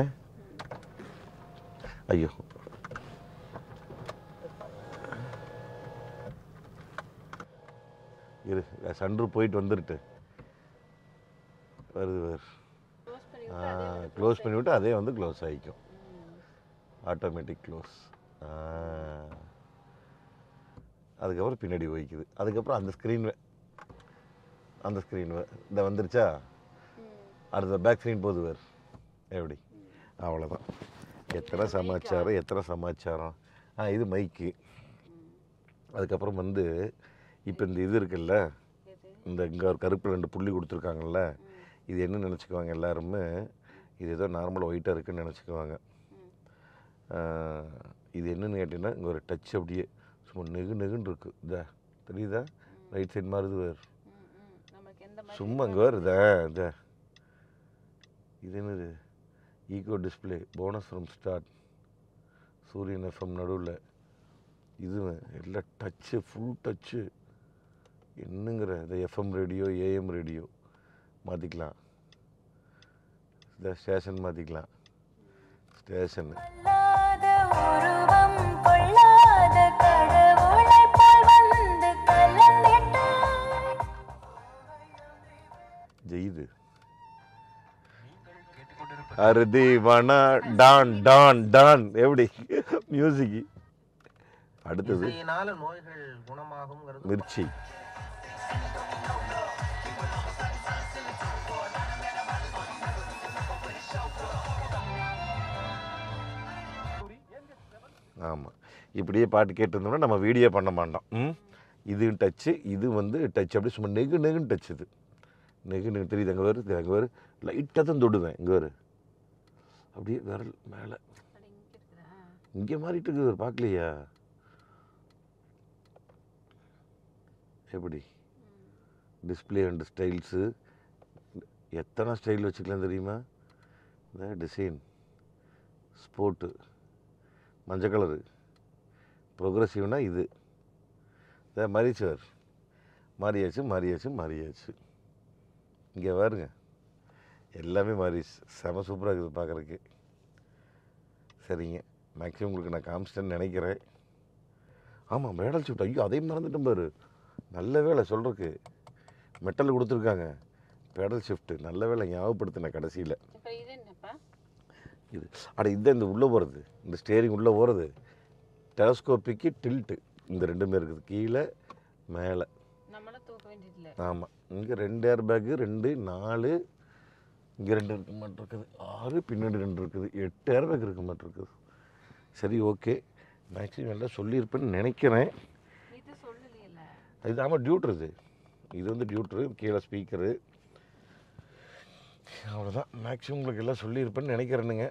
ஐயோ இரு சன்று போயிட்டு வந்துருட்டு வருது வருது க்ளோஸ் பண்ணி க்ளோஸ் பண்ணிவிட்டு அதே வந்து க்ளோஸ் ஆகிக்கும் ஆட்டோமேட்டிக் க்ளோஸ் அதுக்கப்புறம் பின்னாடி போய்க்குது அதுக்கப்புறம் அந்த ஸ்க்ரீன் அந்த ஸ்க்ரீன் இந்த வந்துருச்சா அடுத்த பேக் ஸ்க்ரீன் போகுது வேறு எப்படி அவ்வளோதான் எத்தனை சமாச்சாரம் எத்தனை சமாச்சாரம் ஆ இது மைக்கு அதுக்கப்புறம் வந்து இப்போ இந்த இது இருக்குல்ல எது இந்த இங்கே ஒரு கருப்பு ரெண்டு புள்ளி கொடுத்துருக்காங்கல்ல இது என்ன நினச்சிக்குவாங்க எல்லாருமே இது ஏதோ நார்மல் ஒயிட்டாக இருக்குன்னு நினச்சிக்குவாங்க இது என்னன்னு கேட்டிங்கன்னா இங்கே ஒரு டச் அப்படியே சும்மா நெகு நெகுன்னு இருக்கு இதா தெரியுதா ரைட் சைடு மாறுது வேறு ம், ம். நமக்கு எந்த மாதிரி சும்மா இங்கே வேறு இதா இதா இது என்னது eco display bonus from start Suriyan FM நடுவில் இது எல்லாம் டச்சு ஃபுல் டச்சு என்னங்கிற இந்த எஃப்எம் ரேடியோ ஏஎம் ரேடியோ மாற்றிக்கலாம் இந்த ஸ்டேஷன் மாற்றிக்கலாம் ஸ்டேஷனு கொள்ளாத உருவம் கொள்ளாத கடவுளைப் போல் வந்து கலந்திட்டாய். ஜெயிது அருதி வனா டான் டான் டான் எப்படி மியூசிக் அடுத்தது இசையினால நோய்கள் குணமாகுங்கிறது மிர்ச்சி ஆமாம் இப்படியே பாட்டு கேட்டிருந்தோம்னா நம்ம வீடியோ பண்ண மாட்டோம் ம் இது டச்சு இது வந்து டச் அப்படியே சும்மா நெகு நெகுன்னு டச் இது நெகு நெகு தெரியுது அங்கே வருது அங்கே வரு லைட்டாக தான் தொடுவேன் இங்கே வரு அப்படியே விரல் மேலே அட, இங்க இருக்குதா இங்கே மாறிட்டு இருக்குது பார்க்கலையா எப்படி டிஸ்பிளே அண்ட் ஸ்டைல்ஸு எத்தனை ஸ்டைல் வச்சுக்கலாம் தெரியுமா இந்த டிசைன் ஸ்போர்ட்டு மஞ்சள் கலரு ப்ரோக்ரஸிவ்னா இது இதை மாறிச்சு வர் மாறியாச்சு மாறியாச்சு மாறியாச்சு இங்கே பாருங்க எல்லாமே மாறிடுச்சு செம சூப்பராக இருக்குது பார்க்குறக்கு சரிங்க மேக்ஸிமம் உங்களுக்கு நான் காமிச்சிட்டேன்னு நினைக்கிறேன் ஆமாம் மேடல் ஷிஃப்ட் ஐயோ அதையும் மறந்துட்டேன் பாரு நல்ல வேலை சொல்கிறதுக்கு மெட்டல் கொடுத்துருக்காங்க பேடல் ஷிஃப்ட்டு நல்ல வேலை ஞாபகப்படுத்தினேன் கடைசியில் இப்போ இது என்னப்பா இது அட இதுதான் இந்த உள்ளே போகிறது இந்த ஸ்டேரிங் உள்ளே போகிறது டெலஸ்கோப்பிக்கு டில்ட்டு இந்த ரெண்டுமே இருக்குது கீழே மேலே நம்மளும் தூக்க வேண்டியதில்ல ஆமாம் இங்கே ரெண்டு ஏர் பேக்கு ரெண்டு நாலு இங்கே ரெண்டு இருக்க மாட்டிருக்குது ஆறு பின்னாடி ரெண்டு இருக்குது எட்டு ஏர் பேக் இருக்க மாட்டிருக்குது சரி ஓகே மேக்ஸிமம் எல்லாம் சொல்லியிருப்பேன்னு நினைக்கிறேன் இது சொல்லலையில இது ஆமாம் டியூட்ரு இது இது வந்து டியூட்ரு கீழே ஸ்பீக்கரு அவ்வளோதான் மேக்ஸிமம் உங்களுக்கு எல்லாம் சொல்லியிருப்பேன்னு நினைக்கிறேனுங்க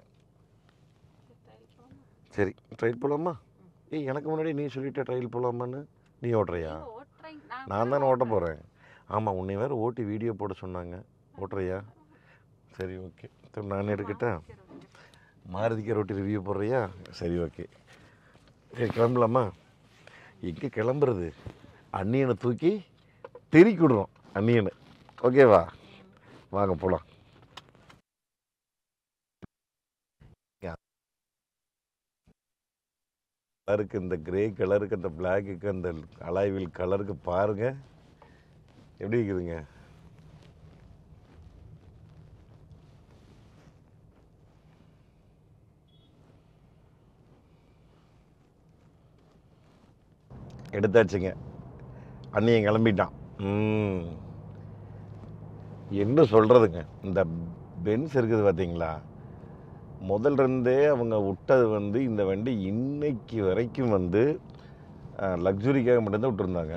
சரி ட்ரைல் போகலாமா ஏய் எனக்கு முன்னாடி நீ சொல்லிட்ட ட்ரையல் போகலாமான்னு நீ ஓட்டுறியா ஓட்டுறேன் நான் தானே ஓட்ட போகிறேன் ஆமாம் உன்னை வேறு ஓட்டி வீடியோ போட சொன்னாங்க ஓட்டுறியா சரி ஓகே சரி நான் எடுக்கட்டா மாருதிக்கு ரொட்டி ரிவ்யூ போடுறியா சரி ஓகே சரி கிளம்பலாமா எங்கே கிளம்புறது அண்ணியனை தூக்கி தெறிக்கி விடுறோம் அண்ணியனை ஓகேவா வாங்க போகலாம் கலருக்கு இந்த கிரே கலருக்கு அந்த பிளாக்குக்கு அந்த அலாய்வில் கலருக்கு பாருங்க எப்படி இருக்குதுங்க எடுத்தாச்சுங்க அண்ணியன் கிளம்பிட்டான் ம். என்ன சொல்கிறதுங்க இந்த பென்ஸ் இருக்குது பார்த்தீங்களா முதல்ல இருந்தே அவங்க விட்டது வந்து இந்த வண்டி இன்னைக்கு வரைக்கும் வந்து லக்ஸுரிக்காக மட்டும்தான் விட்டுருந்தாங்க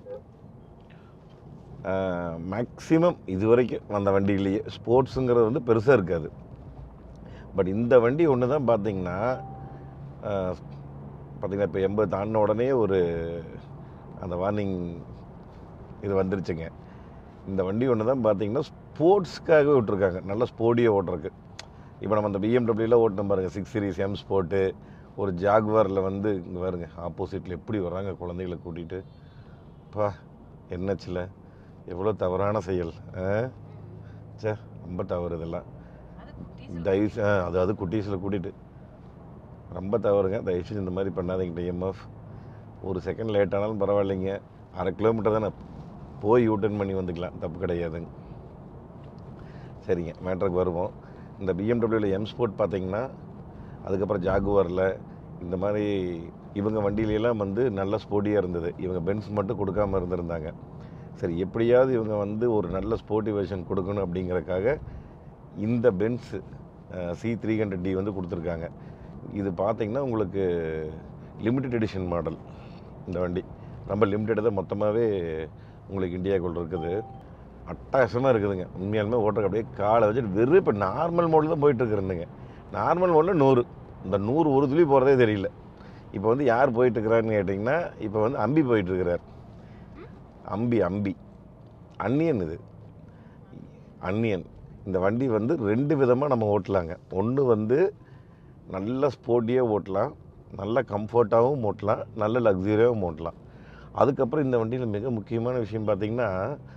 மேக்ஸிமம் இது வரைக்கும் வந்த வண்டியிலேயே ஸ்போர்ட்ஸுங்கிறது வந்து பெருசாக இருக்காது பட் இந்த வண்டி ஒன்று தான் பார்த்தீங்கன்னா பார்த்தீங்கன்னா இப்போ எண்பது தாண்டின உடனே ஒரு அந்த வார்னிங் இது வந்துருச்சுங்க இந்த வண்டி ஒன்று தான் பார்த்தீங்கன்னா ஸ்போர்ட்ஸ்க்காகவே விட்ருக்காங்க நல்ல ஸ்போர்டியாக ஓட்டுறக்கு இப்போ நம்ம அந்த பிஎம்டபிள்யூவில் ஓட்டணும் பாருங்கள் சிக்ஸ் சீரிஸ் எம் ஸ்போர்ட்டு ஒரு ஜாக்வாரில் வந்து இங்கே பாருங்க ஆப்போசிட்டில் எப்படி வர்றாங்க குழந்தைகளை கூட்டிகிட்டு பா என்னச்சில் எவ்வளோ தவறான செயல் ஆ? ச்சே ரொம்ப தவறு இதெல்லாம் அது குட்டீஸ் தயவு செ- ஆ, அதாவது குட்டீஸில் கூட்டிகிட்டு ரொம்ப தவறுங்க தயவு செஞ்சு இந்த மாதிரி பண்ணாதீங்க டிஎம்எஃப் ஒரு செகண்ட் லேட் ஆனாலும் பரவாயில்லைங்க அரை கிலோமீட்டர் தானே போய் யூட்டன் பண்ணி வந்துக்கலாம் தப்பு கிடையாதுங்க சரிங்க மேட்ருக்கு வருவோம் இந்த பிஎம்டபிள்யூவில் எம் ஸ்போர்ட் பார்த்தீங்கன்னா அதுக்கப்புறம் ஜாகுவாரில் இந்த மாதிரி இவங்க வண்டியிலலாம் வந்து நல்ல ஸ்போர்ட்டியாக இருந்தது இவங்க பென்ஸ் மட்டும் கொடுக்காம இருந்திருந்தாங்க சரி எப்படியாவது இவங்க வந்து ஒரு நல்ல ஸ்போர்ட்டி வெர்ஷன் கொடுக்கணும் அப்படிங்கறக்காக இந்த Benz C three hundred D வந்து கொடுத்துருக்காங்க இது பார்த்தீங்கன்னா உங்களுக்கு லிமிடெட் எடிஷன் மாடல் இந்த வண்டி ரொம்ப லிமிட்டடாக மொத்தமாகவே உங்களுக்கு இந்தியாக்குள்ள இருக்குது அட்டகாசமாக இருக்குதுங்க உண்மையாலுமே ஓட்டுறக்கு அப்படியே காலை வச்சுட்டு வெறும் இப்போ நார்மல் மோடில் தான் போயிட்டு இருக்கிறேனுங்க நார்மல் மோடில் நூறு இந்த நூறு ஒரு துளி போகிறதே தெரியல இப்போ வந்து யார் போயிட்டு இருக்கிறாருன்னு கேட்டிங்கன்னா இப்போ வந்து அம்பி போயிட்டு இருக்கிறார் அம்பி அம்பி அன்னியன் இது அன்னியன் இந்த வண்டி வந்து ரெண்டு விதமாக நம்ம ஓட்டலாங்க ஒன்று வந்து நல்ல ஸ்போர்ட்டியாக ஓட்டலாம் நல்ல கம்ஃபர்ட்டாகவும் ஓட்டலாம் நல்ல லக்ஸரியாகவும் ஓட்டலாம் அதுக்கப்புறம் இந்த வண்டியில் மிக முக்கியமான விஷயம் பார்த்திங்கன்னா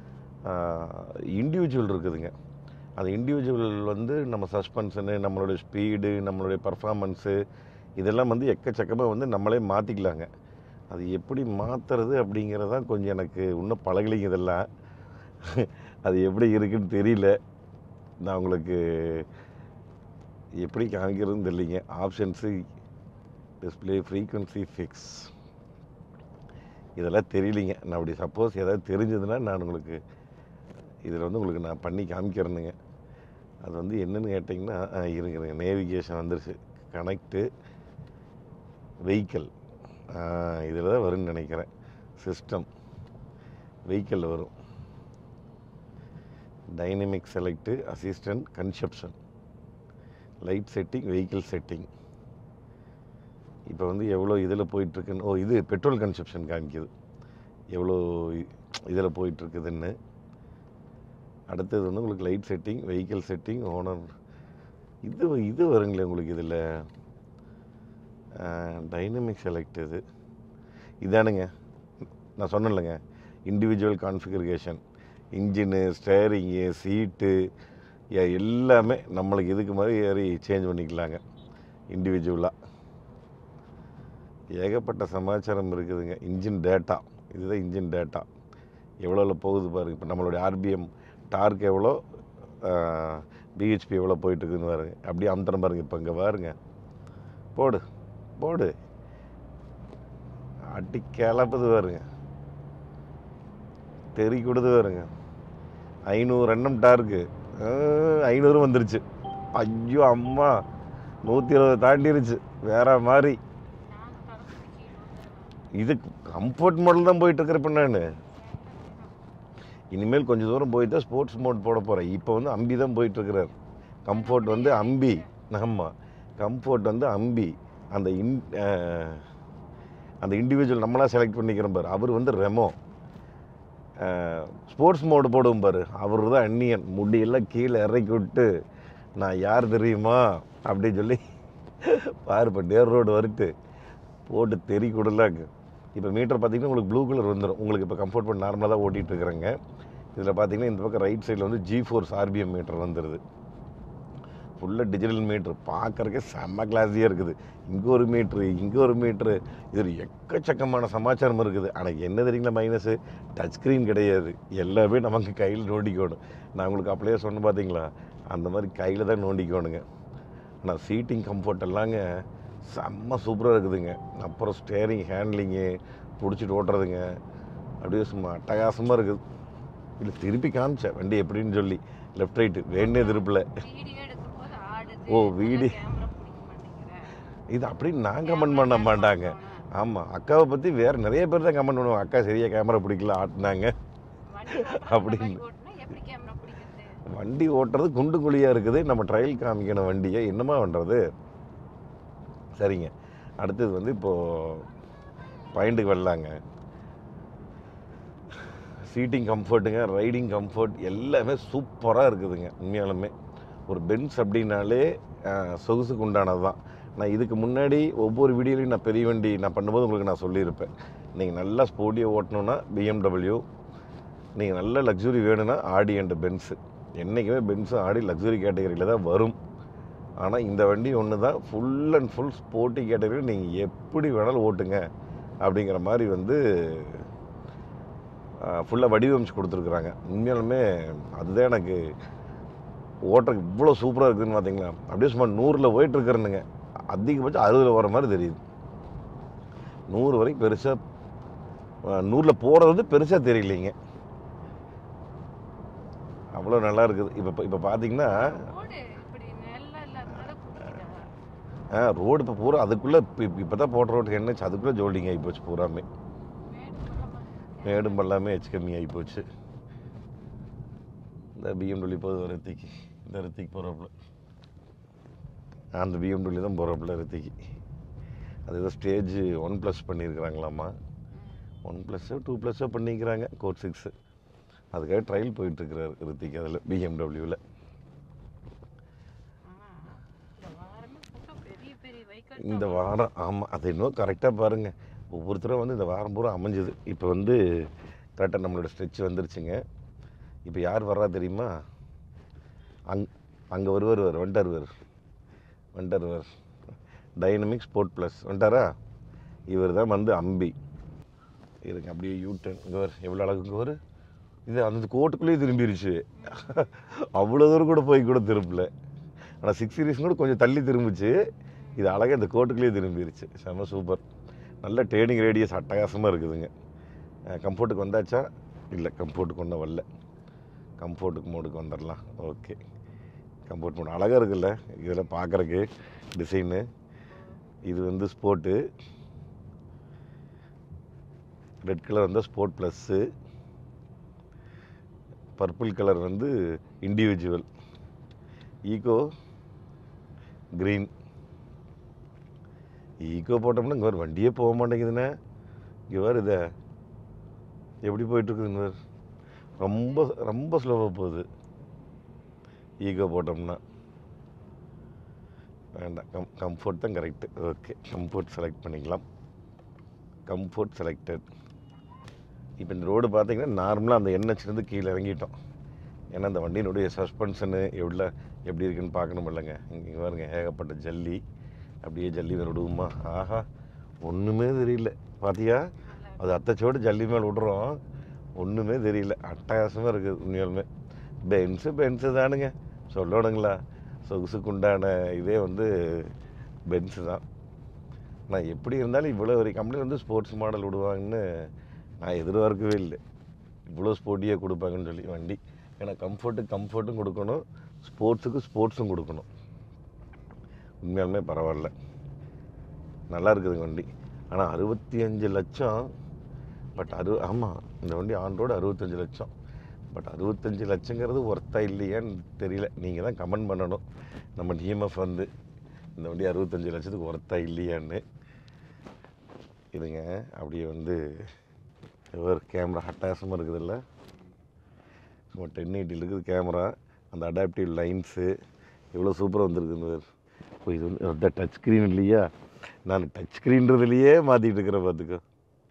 இண்டிவிஜுவல் இருக்குதுங்க அந்த இண்டிவிஜுவல் வந்து நம்ம சஸ்பென்ஷனு நம்மளுடைய ஸ்பீடு நம்மளுடைய பர்ஃபார்மன்ஸு இதெல்லாம் வந்து எக்கச்சக்கமாக வந்து நம்மளே மாற்றிக்கலாங்க அது எப்படி மாற்றுறது அப்படிங்கிறதான் கொஞ்சம் எனக்கு இன்னும் பழகலைங்க இதெல்லாம் அது எப்படி இருக்குன்னு தெரியல நான் உங்களுக்கு எப்படி காமிக்கிறதுன்னு தெரியலிங்க ஆப்ஷன்ஸு டிஸ்பிளே ஃப்ரீக்வன்சி ஃபிக்ஸ் இதெல்லாம் தெரியலிங்க நான் அப்படி சப்போஸ் ஏதாவது தெரிஞ்சதுன்னா நான் உங்களுக்கு இதில் வந்து உங்களுக்கு நான் பண்ணி காமிக்கிறேனுங்க அது வந்து என்னன்னு கேட்டிங்கன்னா ஆ, இருங்க இருங்க நேவிகேஷன் வந்துருச்சு கனெக்டு வெஹிக்கிள் இதில் தான் வரும்னு நினைக்கிறேன் சிஸ்டம் வெஹிக்கிளில் வரும் dynamic select assistant conception light setting vehicle setting இப்போ வந்து எவ்வளோ இதில் போயிட்டுருக்குன்னு ஓ இது பெட்ரோல் கன்செப்ஷன் காமிக்குது எவ்வளோ இதில் போயிட்டுருக்குதுன்னு அடுத்தது வந்து உங்களுக்கு light setting vehicle setting owner இது இது வருங்களே உங்களுக்கு இதில் டைனமிக் செலக்ட் இது இதானுங்க நான் சொன்னேன்லங்க individual configuration engine steering seat எல்லாமே நம்மளுக்கு இதுக்கு மாதிரி ஏறி சேஞ்ச் பண்ணிக்கலாங்க இண்டிவிஜுவலாக ஏகப்பட்ட சமாச்சாரம் இருக்குதுங்க இன்ஜின் டேட்டா இதுதான் இன்ஜின் டேட்டா எவ்வளோ போகுது பாருங்க இப்போ நம்மளுடைய ஆர்பிஎம் டார்க் எவ்வளோ பிஹெச்பி எவ்வளோ போயிட்டுருக்குன்னு பாருங்க அப்படியே அமுத்திரம் பாருங்க இப்போ இங்கே பாருங்க போடு போடு அடி கிளப்புது பாருங்க தெறி கொடுத்து வருங்க ஐநூறு எண்ணம் டார்க்கு ஐநூறு வந்துருச்சு ஐயோ அம்மா நூற்றி இருபது தாண்டிருச்சு வேற மாதிரி நாங்க பறந்து கீழே வந்துடுறோம். இது கம்ஃபர்ட் மாடல் தான் போயிட்டு இருக்கிறப்ப நான் இனிமேல் கொஞ்சம் தூரம் போய் தான் ஸ்போர்ட்ஸ் மோட் போட போகிறேன் இப்போ வந்து அம்பி தான் போயிட்டு இருக்கிறார் கம்ஃபர்ட் வந்து அம்பி ஆமாம் கம்ஃபர்ட் வந்து அம்பி அந்த இன் அஹ், அந்த இண்டிவிஜுவல் நம்மளாம் செலக்ட் பண்ணிக்கிறோம் பாரு அவர் வந்து ரெமோ ஸ்போர்ட்ஸ் மோடு போடுவோம் பாரு அவர் தான் அந்நியன் முடியெல்லாம் கீழே இறக்கி விட்டு நான் யார் தெரியுமா அப்படின்னு சொல்லி பாரு இப்போ நேர் ரோடு வருட்டு போட்டு தெறி கொடுலாங்க இப்போ மீட்டர் பார்த்தீங்கன்னா உங்களுக்கு ப்ளூ கலர் வந்துடும் உங்களுக்கு இப்போ கம்ஃபர்ட் பண்ணி நார்மலாக தான் ஓட்டிகிட்டு இருக்கிறேங்க இதில் பார்த்தீங்கன்னா இந்த பக்கம் ரைட் சைடில் வந்து ஜி ஃபோர்ஸ் ஆர்பிஎம் மீட்டர் வந்துடுது ஃபுல்லாக டிஜிட்டல் மீட்ரு பார்க்கறக்கே செம்ம கிளாஸியாக இருக்குது இங்கே ஒரு மீட்ரு இங்கே ஒரு மீட்ரு இது எக்கச்சக்கமான சமாச்சாரம் இருக்குது ஆனால் என்ன தெரியுங்களா மைனஸு டச் ஸ்க்ரீன் கிடையாது எல்லாமே நமக்கு கையில் நோண்டிக்கணும் நான் உங்களுக்கு அப்படியே சொன்னேன் பார்த்தீங்களா அந்த மாதிரி கையில் தான் நோண்டிக்கணுங்க ஆனால் சீட்டிங் கம்ஃபர்ட் எல்லாங்க செம்ம சூப்பராக இருக்குதுங்க அப்புறம் ஸ்டேரிங் ஹேண்ட்லிங்கு பிடிச்சிட்டு ஓட்டுறதுங்க அப்படியே சும்மா அட்டகாசமாக இருக்குது இல்லை திருப்பி காமிச்சேன் வண்டி எப்படின்னு சொல்லி லெஃப்ட் ரைட்டு வேணே திருப்பல வீடியோ எடுக்கும்போது ஆடுது ஓ, வீடி- கேமரா பிடிக்க மாட்டேங்கிற இது அப்படின்னு நான் கமெண்ட் பண்ண மாட்டாங்க ஆமாம் அக்காவை பற்றி வேறு நிறைய பேர் தான் கமெண்ட் பண்ணுவாங்க அக்கா சரியாக கேமரா பிடிக்கல ஆட்டினாங்க வண்டி அப்படின்னு. அப்படின்னு ஓட்டுனா எப்படி கேமரா பிடிக்கிறது வண்டி ஓட்டுறது குண்டு குழியாக இருக்குது நம்ம ட்ரையல் காமிக்கணும் வண்டியை என்னமா பண்ணுறது சரிங்க அடுத்தது வந்து இப்போது பாயிண்ட்டுக்கு வரலாங்க சீட்டிங் கம்ஃபர்ட்டுங்க ரைடிங் கம்ஃபர்ட் எல்லாமே சூப்பராக இருக்குதுங்க உண்மையாலுமே ஒரு பென்ஸ் அப்படின்னாலே அஹ், சொகுசுக்கு உண்டானது தான் நான் இதுக்கு முன்னாடி ஒவ்வொரு வீடியோலையும் நான் பெரிய வண்டி நான் பண்ணும்போது உங்களுக்கு நான் சொல்லியிருப்பேன் நீங்கள் நல்லா ஸ்போர்ட்டியாக ஓட்டணுன்னா பிஎம்டபிள்யூ நீங்கள் நல்ல லக்ஸுரி வேணும்னா ஆடி அண்ட் பென்ஸு என்றைக்குமே பென்ஸும் ஆடி லக்ஸுரி கேட்டகரியில் தான் வரும் ஆனால் இந்த வண்டி ஒன்று தான் full and full sporty category நீங்கள் எப்படி வேணாலும் ஓட்டுங்க அப்படிங்கிற மாதிரி வந்து ஃபுல்லாக வடிவமைச்சு கொடுத்துருக்குறாங்க உண்மையாலுமே அதுதான் எனக்கு ஓட்டுறதுக்கு இவ்வளோ சூப்பராக இருக்குதுன்னு பார்த்தீங்களா அப்படியே சும்மா நூறில் போயிட்டுருக்குறேனுங்க அதிகபட்சம் அறுபதில் வர மாதிரி தெரியுது நூறு வரைக்கும் பெருசாக நூறில் போகிறது வந்து பெருசாக தெரியலைங்க அவ்வளோ நல்லா இருக்குது இப்போ இப்போ பார்த்தீங்கன்னா ரோடு இப்படி நெல்ல இல்லாதனால குடிக்குதா ரோடு இப்போ பூரா அதுக்குள்ளே இப்போ தான் போட்ட ரோட்டுக்கு என்னச்சு அதுக்குள்ளே ஜோல்டிங் ஆகி போச்சு பூராமே மேடு பள்ளமா மேடும் பல்லாமே ஹெச் கம்மி ஆகி போச்சு இந்த பிஎம்டபிள்யூ போகுது ரித்திக்கு இந்த ரித்திக்கு போகிறாப்புல அந்த பிஎம்டபிள்யூ தான் போகிறாப்புல ரித்திக்கு அது ஏதோ ஸ்டேஜ் ஒன் ப்ளஸ் பண்ணியிருக்கிறாங்களாமா ஒன் ப்ளஸ்ஸோ டூ ப்ளஸ்ஸோ பண்ணிக்கிறாங்க கோட் சிக்ஸு அதுக்காக ட்ரையல் போயிட்டுருக்கிறாரு ரித்திக் அதில் பிஎம்டபிள்யூவில் ஆனா இந்த வாரமே பூரா பெரிய பெரிய வெஹிக்கிள் இந்த வாரம் ஆமாம் அது இன்னும் கரெக்டாக பாருங்கள் ஒவ்வொருத்தரும் வந்து இந்த வாரம் பூரா அமைஞ்சுது இப்போ வந்து கரெக்டாக நம்மளோட ஸ்ட்ரெச் வந்துருச்சுங்க இப்போ யார் வர்றா தெரியுமா அங் அங்கே வருவார் வர் வந்துட்டார் வர் வந்துட்டார் வர் டைனமிக் ஸ்போர்ட் ப்ளஸ் வந்துட்டாரா இவர் தான் வந்து அம்பி இருங்க அப்படியே யூ டர்ன் இங்கே வர் எவ்வளோ அழகு இங்கே வரு இது அந்த கோட்டுக்குள்ளேயே திரும்பிருச்சு அவ்வளோ தூரம் கூட போய் கூட திரும்பல ஆனால் சிக்ஸ் சீரிஸ் கூட கொஞ்சம் தள்ளி திரும்பிச்சு இது அழகாக இந்த கோட்டுக்குள்ளேயே திரும்பிருச்சு செம சூப்பர் நல்ல ட்ரேடிங் ரேடியஸ் அட்டகாசமாக இருக்குதுங்க கம்ஃபோர்ட்டுக்கு வந்தாச்சா இல்லை கம்ஃபோர்ட்டுக்கு ஒன்றும் வரல கம்ஃபோர்ட்டுக்கு மோடுக்கு வந்துடலாம் ஓகே கம்ஃபோர்ட் மோடு அழகாக இருக்குல்ல இதில் பார்க்குறக்கு டிசைனு இது வந்து ஸ்போர்ட்டு ரெட் கலர் வந்து ஸ்போர்ட் ப்ளஸ்ஸு பர்பிள் கலர் வந்து இண்டிவிஜுவல் ஈகோ க்ரீன் ஈகோ போட்டோம்னா இங்கே ஒரு வண்டியே போக மாட்டேங்குதுண்ணே இங்கே வேறு இதை எப்படி போயிட்டுருக்குதுன்னு வேறு ரொம்ப ரொம்ப ஸ்லோவாக போகுது ஈகோ போட்டோம்னா வேண்டாம் கம் கம்ஃபோர்ட் தான் கரெக்டு ஓகே கம்ஃபோர்ட் செலக்ட் பண்ணிக்கலாம் கம்ஃபோர்ட் செலக்டட் இப்போ இந்த ரோடு பார்த்தீங்கன்னா நார்மலாக அந்த என்ஹெச்லேருந்து கீழே இறங்கிட்டோம் ஏன்னா அந்த வண்டியினுடைய சஸ்பென்ஷனு எவ்வளோ எப்படி இருக்குன்னு பார்க்கணும் இல்லைங்க இங்கே பாருங்க ஏகப்பட்ட ஜல்லி அப்படியே ஜல்லி மேலே விடுவோமா ஆஹா ஒன்றுமே தெரியல பாத்தியா அது அத்தைச்சோடு ஜல்லி மேலே விடுறோம் ஒன்றுமே தெரியல அட்டகாசமாக இருக்குது உண்மையாலுமே பென்ஸு பென்ஸு தானுங்க சொல்லணுங்களா சொகுசுக்கு உண்டான இதே வந்து பென்ஸு தான் நான் எப்படி இருந்தாலும் இவ்வளோ ஒரு கம்பெனி வந்து ஸ்போர்ட்ஸ் மாடல் விடுவாங்கன்னு நான் எதிர்பார்க்கவே இல்லை இவ்வளோ ஸ்போர்ட்டியாக கொடுப்பாங்கன்னு சொல்லி வண்டி ஏன்னா கம்ஃபர்ட்டு கம்ஃபர்ட்டும் கொடுக்கணும் ஸ்போர்ட்ஸுக்கு ஸ்போர்ட்ஸும் கொடுக்கணும் உண்மையாலுமே பரவாயில்ல நல்லா இருக்குதுங்க வண்டி ஆனால் அறுபத்தி அஞ்சு லட்சம் பட் அறு ஆமாம் இந்த வண்டி ஆன் ரோடு அறுபத்தஞ்சு லட்சம் பட் அறுபத்தஞ்சு லட்சங்கிறது ஒர்த்தா இல்லையான்னு தெரியல நீங்கள் தான் கமெண்ட் பண்ணணும் நம்ம டிஎம்எஃப் வந்து இந்த வண்டி அறுபத்தஞ்சு லட்சத்துக்கு ஒர்த்தா இல்லையான்னு இதுங்க அப்படியே வந்து ஒரு கேமரா அட்டாசமாக இருக்குதுல்ல சும்மா டென் எயிட்டியில் இருக்குது கேமரா அந்த அடாப்டிவ் லைன்ஸு எவ்வளோ சூப்பராக வந்திருக்குன்னு வேறு இப்போ இது வந்து அந்த டச் ஸ்க்ரீன் இல்லையா நான் டச் ஸ்க்ரீன்றதுலையே மாற்றிட்டு இருக்கிறேன் பார்த்துக்கோ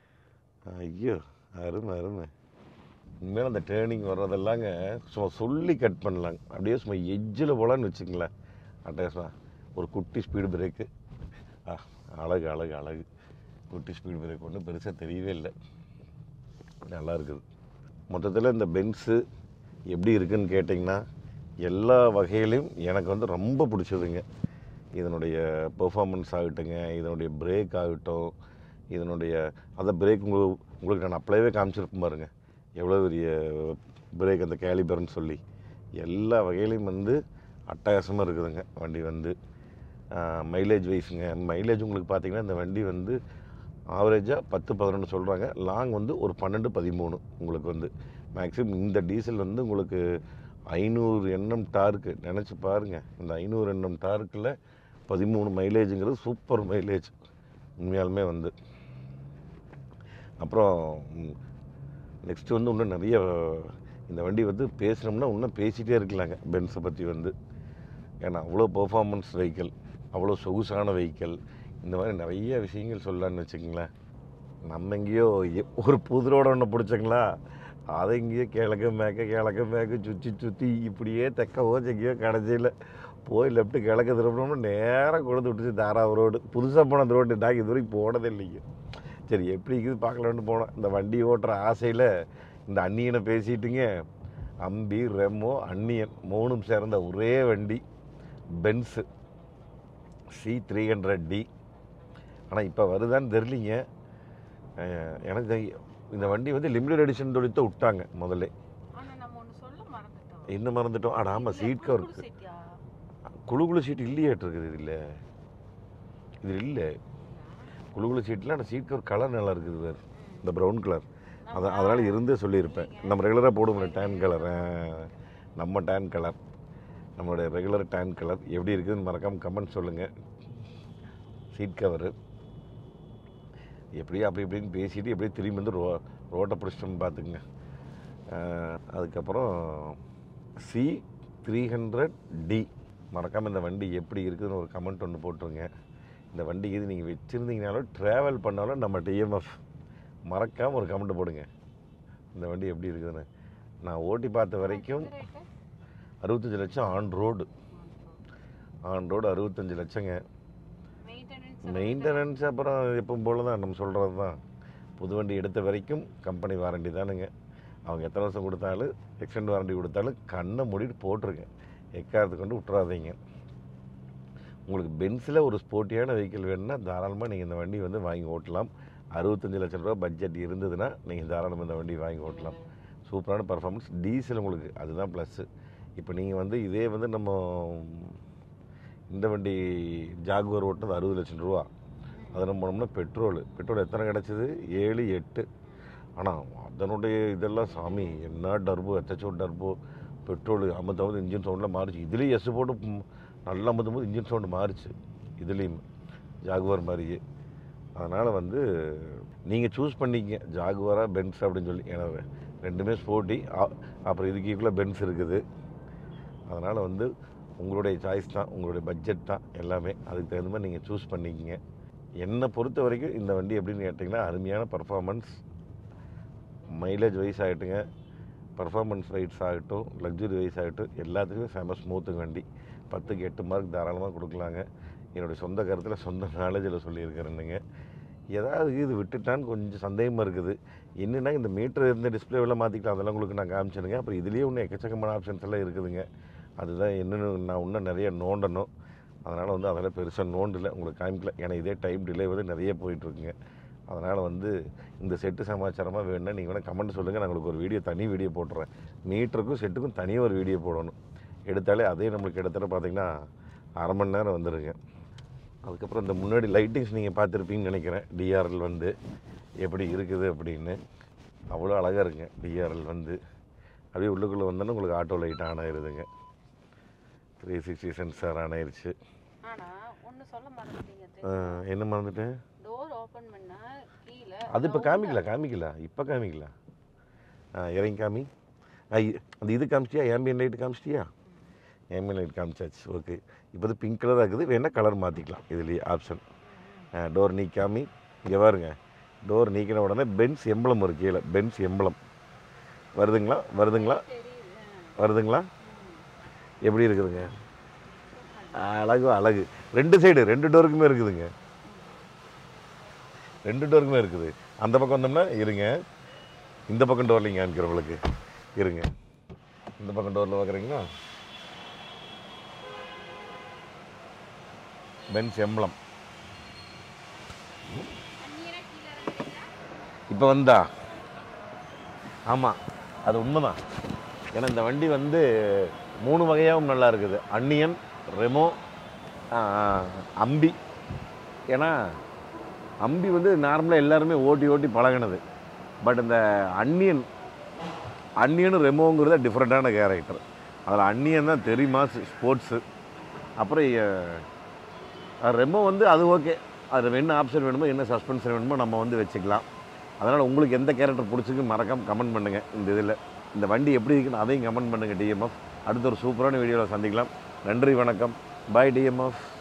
ஐயோ அருமை அருமை உண்மையில அந்த டேர்னிங் வர்றதெல்லாங்க சும்மா சொல்லி கட் பண்ணலாங்க அப்படியே சும்மா எஜ்ஜில் போலான்னு வச்சுங்களேன் அட்டகாசமாக ஒரு குட்டி ஸ்பீடு பிரேக்கு ஆ அழகு அழகு அழகு குட்டி ஸ்பீடு பிரேக் ஒன்றும் பெருசாக தெரியவே இல்லை நல்லா இருக்குது மொத்தத்தில் இந்த பென்ஸு எப்படி இருக்குன்னு கேட்டிங்கன்னா எல்லா வகையிலையும் எனக்கு வந்து ரொம்ப பிடிச்சதுங்க இதனுடைய பெர்ஃபார்மன்ஸ் ஆகட்டுங்க இதனுடைய பிரேக் ஆகட்டும் இதனுடைய அந்த பிரேக் உங்களுக்கு உங்களுக்கு நான் அப்ளைவே காமிச்சிருப்பேன் பாருங்க எவ்வளோ பெரிய பிரேக் அந்த கேலிபர்னு சொல்லி எல்லா வகையிலையும் வந்து அட்டகாசமாக இருக்குதுங்க வண்டி வந்து மைலேஜ் வைஸுங்க மைலேஜ் உங்களுக்கு பார்த்தீங்கன்னா இந்த வண்டி வந்து ஆவரேஜாக பத்து பதினொன்று சொல்கிறாங்க லாங் வந்து ஒரு பன்னெண்டு பதிமூணு உங்களுக்கு வந்து மேக்ஸிமம் இந்த டீசல் வந்து உங்களுக்கு ஐநூறு எண்ணம் டார்க்கு நினச்சி பாருங்கள் இந்த ஐநூறு எண்ணம் டார்க்கில் பதிமூணு மைலேஜுங்கிறது சூப்பர் மைலேஜ் உண்மையாலுமே வந்து அப்புறம் நெக்ஸ்ட் வந்து இன்னும் நிறைய இந்த வண்டி வந்து பேசினோம்னா இன்னும் பேசிகிட்டே இருக்கலாங்க பென்ஸை பற்றி வந்து ஏன்னா அவ்வளோ பெர்ஃபார்மன்ஸ் வெஹிக்கிள் அவ்வளோ சொகுசான வெஹிக்கிள் இந்த மாதிரி நிறைய விஷயங்கள் சொல்லலான்னு வச்சுக்கங்களேன் நம்ம எங்கேயோ எ- ஒரு புது ரோட ஒன்று பிடிச்சங்களா அதை எங்கேயோ கிழக்க மேக்க கிழக்க மேக்க சுற்றி சுற்றி இப்படியே தெக்க ஓச்சு எங்கேயோ கடைசியில் போய் லெஃப்ட்டு கிழக்க திரும்பினோம்னா நேராக கொண்டு விட்டுச்சு தாராவ ரோடு புதுசாக போன அந்த ரோடு நாங்கள் இது வரைக்கும் போனதே இல்லைங்க சரி எப்படி இருக்குது பார்க்கலான்னு போனோம் இந்த வண்டி ஓட்டுற ஆசையில் இந்த அண்ணியனை பேசிட்டுங்க அம்பி ரெமோ அன்னியன் மூணும் சேர்ந்த ஒரே வண்டி Benz C three hundred D ஆனால் இப்போ வருதான்னு தெரிலிங்க அஹ் எனக்கு தெரி- இந்த வண்டி வந்து லிமிடெட் எடிஷன் தொழித்த விட்டாங்க முதல்ல ஆனா நம்ம ஒண்ணு சொல்ல மறந்துட்டோம் என்ன மறந்துட்டோம் ஆட ஆமாம் இல்ல, சீட் குடு, கவர் குடு இருக்குது சீட்டியா? குழு குழு சீட் இல்லையாட்டு இருக்குது இது இல்லை இது இல்லை குழு குழு சீட்டில் ஆனால் சீட் கவர் கலர் நல்லா இருக்குது வேறு இந்த ப்ரௌன் கலர் அதான் அதனால் இருந்தே சொல்லியிருப்பேன் நம்ம ரெகுலராக போடுவோம் டேன் கலர் நம்ம டேன் கலர் நம்மளுடைய ரெகுலர் டேன் கலர் எப்படி இருக்குதுன்னு மறக்காமல் கமெண்ட் சொல்லுங்கள் சீட் கவரு எப்படியோ அப்படி இப்படின்னு பேசிட்டு எப்படியே திரும்பி வந்து ரோ ரோட்டை பிடிச்சிட்டோம்னு பார்த்துக்குங்க அஹ், அதுக்கப்புறம் சி த்ரீ ஹண்ட்ரட் டி மறக்காமல் இந்த வண்டி எப்படி இருக்குதுன்னு ஒரு கமெண்ட் ஒன்று போட்டுருங்க இந்த வண்டி இது நீங்கள் வச்சுருந்தீங்கனாலும் ட்ராவல் பண்ணாலும் நம்ம டிஎம்எஃப் மறக்காமல் ஒரு கமெண்ட் போடுங்க இந்த வண்டி எப்படி இருக்குதுன்னு நான் ஓட்டி பார்த்த வரைக்கும் இது rate? அறுபத்தஞ்சு லட்சம் ஆன் ரோடு ஆன் ரோடு அறுபத்தஞ்சு லட்சங்க Maintenance மெயின்டெனன்ஸ் அப்புறம் எப்பவும் போல தான் நம்ம சொல்கிறது தான் புது வண்டி எடுத்த வரைக்கும் கம்பெனி வாரண்டி தானுங்க அவங்க எத்தனை வருஷம் கொடுத்தாலும் எக்ஸ்டெண்ட் வாரண்டி கொடுத்தாலும் கண்ணை மூடிட்டு போட்டிருங்க எக்காரத்தை கொண்டு விட்டுறாதீங்க உங்களுக்கு பென்ஸில் ஒரு ஸ்போர்ட்டியான வெஹிக்கிள் வேணும்னா தாராளமாக நீங்கள் இந்த வண்டி வந்து வாங்கி ஓட்டலாம் அறுபத்தஞ்சு லட்சம் ரூபா பட்ஜெட் இருந்ததுன்னா நீங்கள் தாராளமாக இந்த வண்டி வாங்கி ஓட்டலாம் சூப்பரான பர்ஃபார்மன்ஸ் டீசல் உங்களுக்கு அதுதான் ப்ளஸ்ஸு இப்போ நீங்கள் வந்து இதே வந்து நம்ம இந்த வண்டி ஜாகுவார் ஓட்டுனது அறுபது லட்சம் ரூபா அதில் போனோம்னா பெட்ரோல் பெட்ரோல் எத்தனை கிடச்சிது ஏழு எட்டு ஆனால் அதனுடைய இதெல்லாம் சாமி என்ன டர்போ எத்தச்சோ டர்போ பெட்ரோல் ஐம்பத்தாவது இன்ஜின் சவுண்டில் மாறிச்சு இதுலேயும் எஸ் போட்டு ம், நல்லா ஐம்பத்தும் போது இன்ஜின் சவுண்டு மாறிச்சு இதுலேயும் ஜாகுவார் மாதிரியே அதனால் வந்து நீங்கள் சூஸ் பண்ணிக்கங்க ஜாகுவாரா பென்ஸ் அப்படின்னு சொல்லி ஏன்னா ரெண்டுமே ஸ்போர்ட்டி அப்புறம் இதுக்கு ஈக்குவலாக பென்ஸ் இருக்குது அதனால் வந்து உங்களுடைய சாய்ஸ் தான் உங்களுடைய பட்ஜெட் தான் எல்லாமே அதுக்கு தகுந்த மாதிரி நீங்கள் சூஸ் பண்ணிக்கங்க என்னை பொறுத்த வரைக்கும் இந்த வண்டி எப்படின்னு கேட்டிங்கன்னா அருமையான பர்ஃபார்மன்ஸ் மைலேஜ் வைஸ் ஆகட்டுங்க பர்ஃபார்மன்ஸ் வைஸ் ஆகட்டும் லக்ஸுரி வைஸ் ஆகட்டும் எல்லாத்துக்குமே செம ஸ்மூத்துங்க வண்டி பத்துக்கு எட்டு மார்க் தாராளமாக கொடுக்கலாங்க என்னுடைய சொந்த கருத்தில் சொந்த நாலேஜில் சொல்லியிருக்கிறேனுங்க ஏதாவது இது விட்டுட்டான்னு கொஞ்சம் சந்தேகமாக இருக்குது என்னென்னா இந்த மீட்டர் இருந்த டிஸ்பிளே எல்லாம் மாற்றிக்கலாம் அதெல்லாம் உங்களுக்கு நான் காமிச்சிருங்க அப்புறம் இதுலேயே இன்னும் எக்கச்சக்கமான ஆப்ஷன்ஸ் எல்லாம் இருக்குதுங்க அதுதான் என்னென்னு நான் இன்னும் நிறைய நோண்டணும் அதனால் வந்து அதெல்லாம் பெருசாக நோண்டல உங்களுக்கு காமிக்கல ஏன்னா இதே டைம் டிலே வந்து நிறைய போயிட்டுருக்குங்க அதனால் வந்து இந்த செட்டு சமாச்சாரமாக வேணும்னா நீங்கள் வேணால் கமெண்ட் சொல்லுங்கள் நான் உங்களுக்கு ஒரு வீடியோ தனி வீடியோ போட்டுறேன் மீட்டருக்கும் செட்டுக்கும் தனியாக ஒரு வீடியோ போடணும் எடுத்தாலே அதே நம்மளுக்கு கிட்டத்தட்ட பார்த்தீங்கன்னா அரை மணி நேரம் வந்துருங்க அதுக்கப்புறம் இந்த முன்னாடி லைட்டிங்ஸ் நீங்கள் பார்த்துருப்பீங்கன்னு நினைக்கிறேன் டிஆர்எல் வந்து எப்படி இருக்குது அப்படின்னு அவ்வளோ அழகாக இருக்குங்க டிஆர்எல் வந்து அப்படியே உள்ளுக்குள்ளே வந்தோன்னே உங்களுக்கு ஆட்டோ லைட் ஆன் ஆயிருதுங்க த்ரீ சிக்ஸ்டி சென்சார் ஆன் ஆயிருச்சு ஆனா ஒண்ணு சொல்ல மறந்துட்டீங்க ஆ, என்ன மறந்துட்டேன் டோர் ஓபன் பண்ணா கீழே அது இப்போ காமிக்கல காமிக்கல இப்போ காமிக்கல ஆ இறங்கி காமி ஆ, இ- அந்த இது காமிச்சியா ஏம்பியன் லைட் காமிச்சிட்டியா ஏம்பியன் லைட் காமிச்சாச்சு ஓகே இப்போ இது பிங்க் கலராக இருக்குது வேணால் கலர் மாற்றிக்கலாம் இதுலேயே ஆப்ஷன் டோர் நீ காமி இங்கே பாருங்க டோர் நீக்கின உடனே பென்ஸ் எம்பளம் இருக்கு கீழே பென்ஸ் எம்பளம் வருதுங்களா வருதுங்களா தெரியுது வருதுங்களா எப்படி இருக்குதுங்க அழகு அழகு ரெண்டு சைடு ரெண்டு டோருக்குமே இருக்குதுங்க ரெண்டு டோருக்குமே இருக்குது அந்த பக்கம் வந்தோம்னா இருங்க இந்த பக்கம் டோர்லைங்க காமிக்கிறவங்களுக்கு இருங்க இந்த பக்கம் டோரில் பார்க்குறீங்களா பென்ஸ் எம்பளம் இப்போ வந்தா ஆமாம் அது உண்மைதான் ஏன்னா இந்த வண்டி வந்து மூணு வகையாகவும் நல்லா இருக்குது அன்னியன் ரெமோ ஆ, அம்பி ஏன்னா அம்பி வந்து நார்மலாக எல்லாருமே ஓட்டி ஓட்டி பழகினது பட் இந்த அன்னியன் அன்னியனும் ரெமோங்கிறது டிஃப்ரெண்ட்டான கேரக்டர் அதில் அன்னியன் தான் தெரியுமா ஸ்போர்ட்ஸு அப்புறம் அஹ், ரெமோ வந்து அது ஓகே அது என்ன ஆப்ஷன் வேணுமோ என்ன சஸ்பென்ஷன் வேணுமோ நம்ம வந்து வச்சுக்கலாம் அதனால் உங்களுக்கு எந்த கேரக்டர் பிடிச்சிருக்கு மறக்காம கமெண்ட் பண்ணுங்கள் இந்த இதில் இந்த வண்டி எப்படி இருக்குன்னு அதையும் கமெண்ட் பண்ணுங்கள் டிஎம்எஃப் அடுத்த ஒரு சூப்பரான வீடியோவில் சந்திக்கலாம் நன்றி வணக்கம் பாய் டிஎம்எஃப்